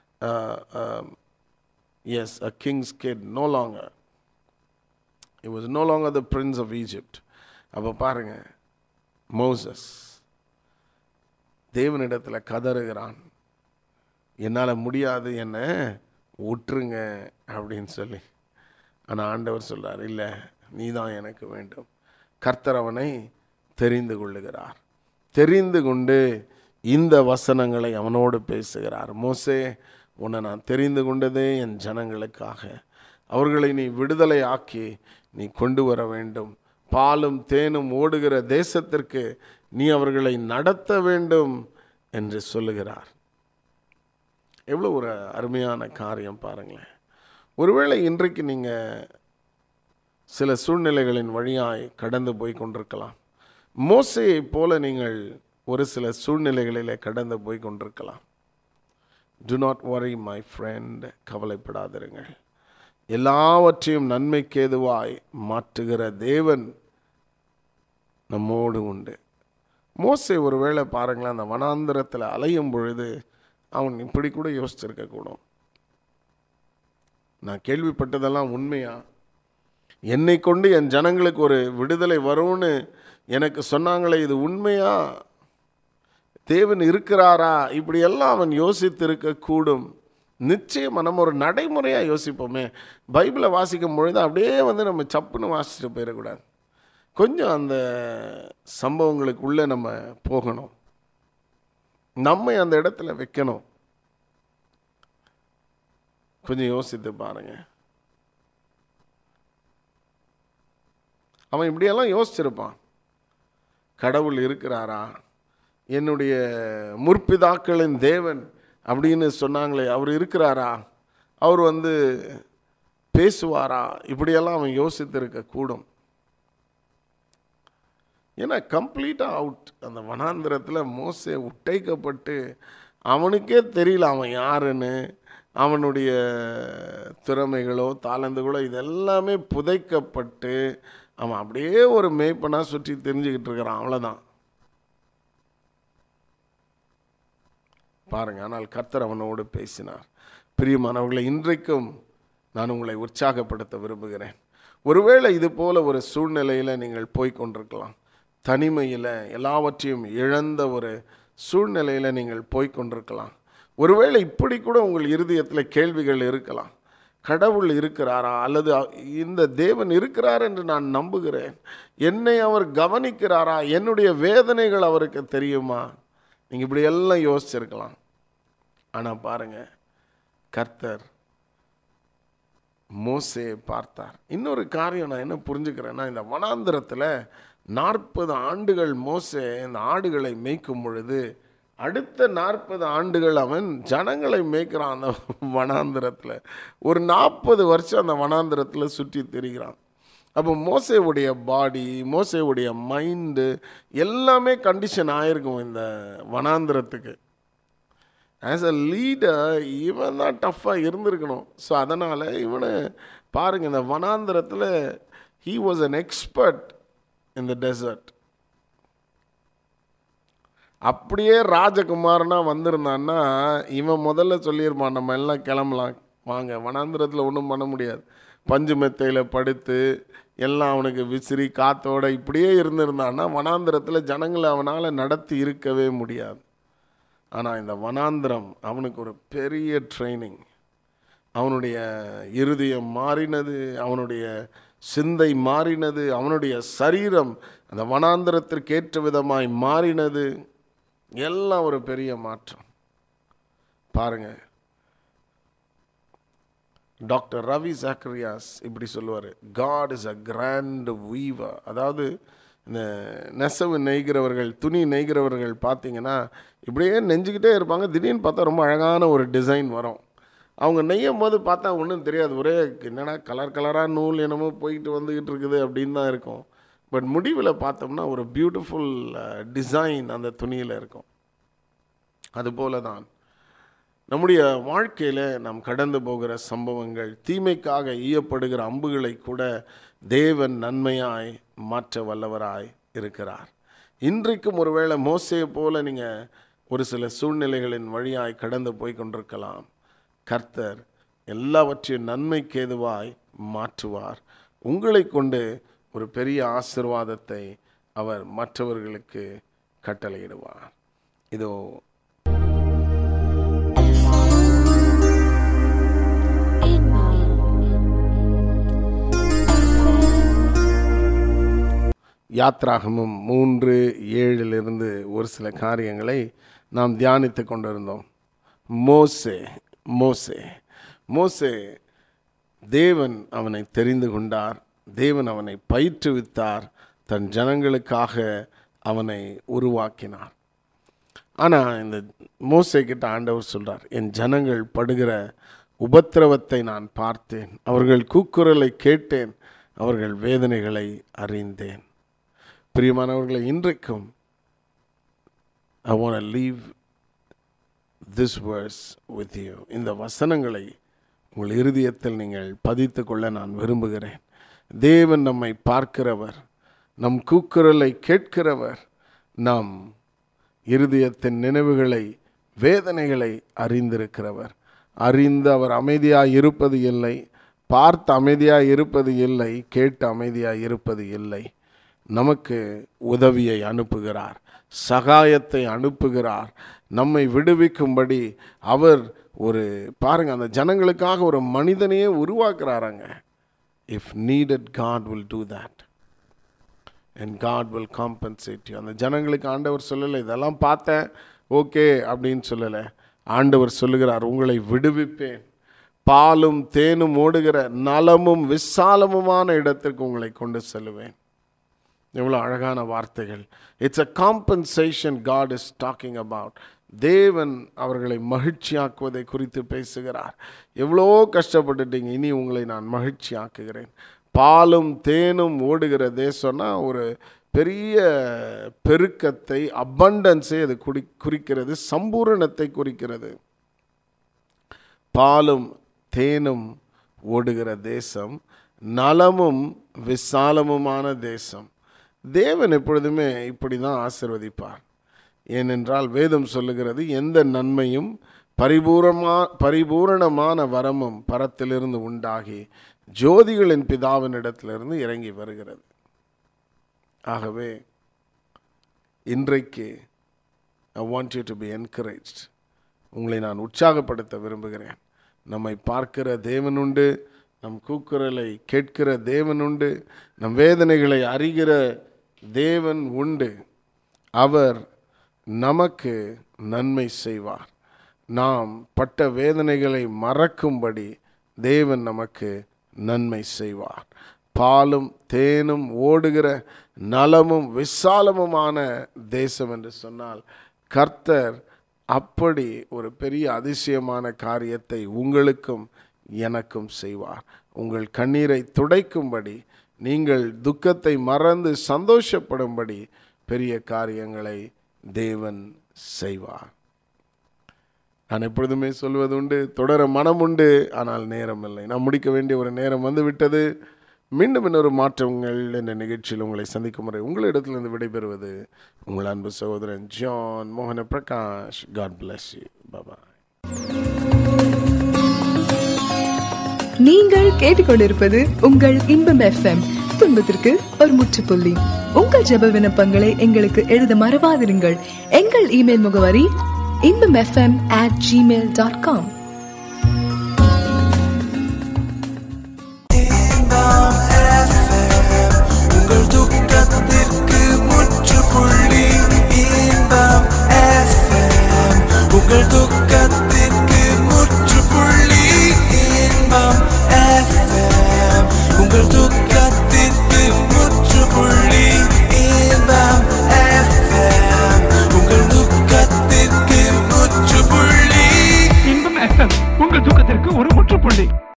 S2: as a king's kid no longer it was no longer the prince of Egypt அப்போ பாருங்க மோசஸ் தேவனிடத்தில் கதறுகிறான் என்னால் முடியாது என்ன விட்டுருங்க அப்படின்னு சொல்லி ஆனால் ஆண்டவர் சொல்றார் இல்லை நீ தான் எனக்கு வேண்டும் கர்த்தர் அவனை தெரிந்து கொள்ளுகிறார் தெரிந்து கொண்டு இந்த வசனங்களை அவனோடு பேசுகிறார் மோசே உன்னை நான் தெரிந்து கொண்டதே என் ஜனங்களுக்காக அவர்களை நீ விடுதலை ஆக்கி நீ கொண்டு வர வேண்டும் பாலும் தேனும் ஓடுகிற தேசத்திற்கு நீ அவர்களை நடத்த வேண்டும் என்று சொல்லுகிறார் எவ்வளோ ஒரு அருமையான காரியம் பாருங்களேன் ஒருவேளை இன்றைக்கு நீங்கள் சில சூழ்நிலைகளின் வழியாய் கடந்து போய் கொண்டிருக்கலாம் மோசையைப் போல நீங்கள் ஒரு சில சூழ்நிலைகளிலே கடந்து போய் கொண்டிருக்கலாம் do not worry my friend கவலைப்படாதிருங்கள் எல்லாவற்றையும் நன்மைக்கேதுவாய் மாற்றுகிற தேவன் நம்மோடு உண்டு மோசே ஒருவேளை பாருங்களேன் அந்த வனாந்திரத்தில் அலையும் பொழுது அவன் இப்படி கூட யோசிச்சிருக்க கூடும் நான் கேள்விப்பட்டதெல்லாம் உண்மையா என்னை கொண்டு என் ஜனங்களுக்கு ஒரு விடுதலை வரும்னு எனக்கு சொன்னாங்களே இது உண்மையா தேவன் இருக்கிறாரா இப்படியெல்லாம் அவன் யோசித்திருக்க கூடும் நிச்சயம் நம்ம ஒரு நடைமுறையாக யோசிப்போமே பைபிளை வாசிக்கும் பொழுது அப்படியே வந்து நம்ம சப்புன்னு வாசிச்சுட்டு போயிடக்கூடாது கொஞ்சம் அந்த சம்பவங்களுக்குள்ளே நம்ம போகணும் நம்மை அந்த இடத்துல வைக்கணும் கொஞ்சம் யோசித்து பாருங்க அவன் இப்படியெல்லாம் யோசிச்சிருப்பான் கடவுள் இருக்கிறாரா என்னுடைய முற்பிதாக்களின் தேவன் அப்படின்னு சொன்னாங்களே அவர் இருக்கிறாரா அவர் வந்து பேசுவாரா இப்படியெல்லாம் அவன் யோசித்திருக்க கூடும் ஏன்னா கம்ப்ளீட்டாக அவுட் அந்த வனாந்திரத்தில் மோசே உட்டைக்கப்பட்டு அவனுக்கே தெரியல அவன் யாருன்னு அவனுடைய திறமைகளோ தாளந்துகளோ இதெல்லாமே புதைக்கப்பட்டு அவன் அப்படியே ஒரு மேய்ப்பனாக சுற்றி தெரிஞ்சுக்கிட்டு இருக்கிறான் அவ்வளோதான் பாருங்க ஆனால் கர்த்தர் அவனோடு பேசினார் பிரியமானவர்களை இன்றைக்கும் நான் உங்களை உற்சாகப்படுத்த விரும்புகிறேன் ஒருவேளை இது போல ஒரு சூழ்நிலையில் நீங்கள் போய் கொண்டிருக்கலாம் தனிமையில் எல்லாவற்றையும் இழந்த ஒரு சூழ்நிலையில் நீங்கள் போய் கொண்டிருக்கலாம் ஒருவேளை இப்படி கூட உங்கள் இருதயத்தில் கேள்விகள் இருக்கலாம் கடவுள் இருக்கிறாரா அல்லது அ- இந்த தேவன் இருக்கிறார் என்று நான் நம்புகிறேன் என்னை அவர் கவனிக்கிறாரா என்னுடைய வேதனைகள் அவருக்கு தெரியுமா நீங்கள் இப்படி எல்லாம் யோசிச்சிருக்கலாம் ஆனால் பாருங்க கர்த்தர் மோசேயை பார்த்தார் இன்னொரு காரியம் நான் என்ன புரிஞ்சுக்கிறேன்னா இந்த வனாந்திரத்தில் நாற்பது ஆண்டுகள் மோசே இந்த ஆடுகளை மேய்க்கும் பொழுது அடுத்த நாற்பது ஆண்டுகள் அவன் ஜனங்களை மேய்க்கிறான் அந்த வனாந்திரத்தில் ஒரு நாற்பது வருஷம் அந்த வனாந்திரத்தில் சுற்றி திரிகிறான் அப்போ மோசேவுடைய பாடி மோசேவுடைய மைண்டு எல்லாமே கண்டிஷன் ஆயிருக்கும் இந்த வனாந்திரத்துக்கு ஆஸ் அ லீடர் இவன் தான் டஃப்பாக இருந்திருக்கணும் ஸோ அதனால் இவனை பாருங்கள் இந்த வனாந்திரத்தில் he was an expert in the desert அப்படியே ராஜகுமாரனா வந்திருந்தான்னா இவன் முதல்ல சொல்லியிருப்பான் நம்ம எல்லாம் கிளம்பலாம் வாங்க வனாந்திரத்தில் ஒன்றும் பண்ண முடியாது பஞ்சு மெத்தையில் படுத்து எல்லாம் அவனுக்கு விசிறி காத்தோட இப்படியே இருந்திருந்தான்னா வனாந்திரத்தில் ஜனங்களை அவனால் நடத்தி இருக்கவே முடியாது ஆனால் இந்த வனாந்திரம் அவனுக்கு ஒரு பெரிய ட்ரைனிங் அவனுடைய இருதயம் மாறினது அவனுடைய சிந்தை மாறினது அவனுடைய சரீரம் அந்த வனாந்திரத்திற்கு ஏற்ற விதமாய் மாறினது எல்லாம் ஒரு பெரிய மாற்றம் பாருங்க டாக்டர் ரவி ஜாக்கரியாஸ் இப்படி சொல்லுவார் God is a grand weaver அதாவது இந்த நெசவு நெய்கிறவர்கள் துணி நெய்கிறவர்கள் பார்த்தீங்கன்னா இப்படியே நெஞ்சுக்கிட்டே இருப்பாங்க திடீர்னு பார்த்தா ரொம்ப அழகான ஒரு டிசைன் வரும் அவங்க நெய்யும் போது பார்த்தா ஒன்றும் தெரியாது ஒரே என்னடா கலர் கலராக நூல் என்னமோ போயிட்டு வந்துக்கிட்டு இருக்குது அப்படின்னு தான் இருக்கும் பட் முடிவில் பார்த்தோம்னா ஒரு பியூட்டிஃபுல் டிசைன் அந்த துணியில் இருக்கும் அதுபோல தான் நம்முடைய வாழ்க்கையில் நாம் கடந்து போகிற சம்பவங்கள் தீமைக்காக ஈயப்படுகிற அம்புகளை கூட தேவன் நன்மையாய் மாற்ற வல்லவராய் இருக்கிறார் இன்றைக்கும் ஒருவேளை மோசையை போல நீங்கள் ஒரு சில சூழ்நிலைகளின் வழியாய் கடந்து போய் கொண்டிருக்கலாம் கர்த்தர் எல்லாவற்றையும் நன்மைக்கு ஏதுவாய் மாற்றுவார் உங்களை கொண்டு ஒரு பெரிய ஆசிர்வாதத்தை அவர் மற்றவர்களுக்கு கட்டளையிடுவார் இதோ யாத்ராகமும் மூன்று ஏழிலிருந்து ஒரு சில காரியங்களை நாம் தியானித்து கொண்டிருந்தோம் மோசே மோசே மோசே தேவன் அவனை தெரிந்து கொண்டார் தேவன் அவனை பயிற்றுவித்தார் தன் ஜனங்களுக்காக அவனை உருவாக்கினார் ஆனால் இந்த மோசே கிட்ட ஆண்டவர் சொல்றார் என் ஜனங்கள் படுகிற உபத்திரவத்தை நான் பார்த்தேன் அவர்கள் கூக்குரலை கேட்டேன் அவர்கள் வேதனைகளை அறிந்தேன் பிரியமானவர்களை இன்றைக்கும் I want leave this verse with you இந்த வசனங்களை உங்கள் இருதயத்தில் நீங்கள் பதித்து கொள்ள நான் விரும்புகிறேன் தேவன் நம்மை பார்க்கிறவர் நம் கூக்குரலை கேட்கிறவர் நம் இருதயத்தின் நினைவுகளை வேதனைகளை அறிந்திருக்கிறவர் அறிந்து அவர் அமைதியாக இருப்பது இல்லை பார்த்து அமைதியாக இருப்பது இல்லை கேட்டு அமைதியாக இருப்பது இல்லை நமக்கு உதவியை அனுப்புகிறார் சகாயத்தை அனுப்புகிறார் நம்மை விடுவிக்கும்படி அவர் ஒரு பாருங்க அந்த ஜனங்களுக்காக ஒரு மனிதனையே உருவாக்குறாராங்க if needed God will do that and God will compensate you அந்த ஜனங்களுக்கு ஆண்டவர் சொல்லலை இதெல்லாம் பார்த்தேன் ஓகே அப்படின்னு சொல்லலை ஆண்டவர் சொல்லுகிறார் உங்களை விடுவிப்பேன் பாலும் தேனும் ஓடுகிற நலமும் விசாலமுமான இடத்திற்கு உங்களை கொண்டு செல்லுவேன் எவ்வளோ அழகான வார்த்தைகள் it's a compensation God is talking about தேவன் அவர்களை மகிழ்ச்சியாக்குவதை குறித்து பேசுகிறார் எவ்வளோ கஷ்டப்பட்டுட்டீங்க இனி உங்களை நான் மகிழ்ச்சியாக்குகிறேன் பாலும் தேனும் ஓடுகிற தேசம்னா ஒரு பெரிய பெருக்கத்தை அபண்டன்ஸை அது குடி குறிக்கிறது சம்பூரணத்தை குறிக்கிறது பாலும் தேனும் ஓடுகிற தேசம் நலமும் விசாலமுமான தேசம் தேவன் எப்பொழுதுமே இப்படி தான் ஆசிர்வதிப்பார் ஏனென்றால் வேதம் சொல்லுகிறது எந்த நன்மையும் பரிபூரமா பரிபூரணமான வரமும் பரத்திலிருந்து உண்டாகி ஜோதிகளின் பிதாவினிடத்திலிருந்து இறங்கி வருகிறது ஆகவே இன்றைக்கு I want you to be encouraged உங்களை நான் உற்சாகப்படுத்த விரும்புகிறேன் நம்மை பார்க்கிற தேவனுண்டு நம் கூக்குரலை கேட்கிற தேவனுண்டு நம் வேதனைகளை அறிகிற தேவன் உண்டு அவர் நமக்கு நன்மை செய்வார் நாம் பட்ட வேதனைகளை மறக்கும்படி தேவன் நமக்கு நன்மை செய்வார் பாலும் தேனும் ஓடுகிற நலமும் விசாலமுமான தேசம் என்று சொன்னால் கர்த்தர் அப்படி ஒரு பெரிய அதிசயமான காரியத்தை உங்களுக்கும் எனக்கும் செய்வார் உங்கள் கண்ணீரை துடைக்கும்படி நீங்கள் துக்கத்தை மறந்து சந்தோஷப்படும்படி பெரிய காரியங்களை தேவன் செய்வார் நான் எப்பொழுதுமே சொல்வது உண்டு தொடர மனம் உண்டு ஆனால் நேரம் இல்லை நான் முடிக்க வேண்டிய ஒரு நேரம் வந்து விட்டது மீண்டும் இன்னொரு மாற்றங்கள் என்ற நிகழ்ச்சியில் உங்களை சந்திக்கும் முறை உங்களிடத்திலிருந்து விடைபெறுவது உங்கள் அன்பு சகோதரன் ஜான் மோகன Prakash God bless you bye bye
S1: நீங்கள் கேட்டுக்கொண்டிருப்பது உங்கள் இன்பம் எஃப்எம் துன்பத்திற்கு ஒரு முற்றுப்புள்ளி உங்கள் ஜெப விண்ணப்பங்களை எங்களுக்கு எழுத மறவாதிருங்கள் எங்கள் இமெயில் முகவரி Inbam FM at Gmail dot com
S3: உங்கள் துக்கத்திற்கு முற்றுப்புள்ளி இன்பம் FM. உங்கள் துக்கத்திற்கு முற்றுப்புள்ளி இன்பம் FM. உங்கள் துக்கத்திற்கு முற்றுப்புள்ளி இன்பம் FM. உங்கள் துக்கத்திற்கு முற்றுப்புள்ளி
S4: இன்பம் எஃப்எம் உங்கள் தூக்கத்திற்கு ஒரு முற்றுப்புள்ளி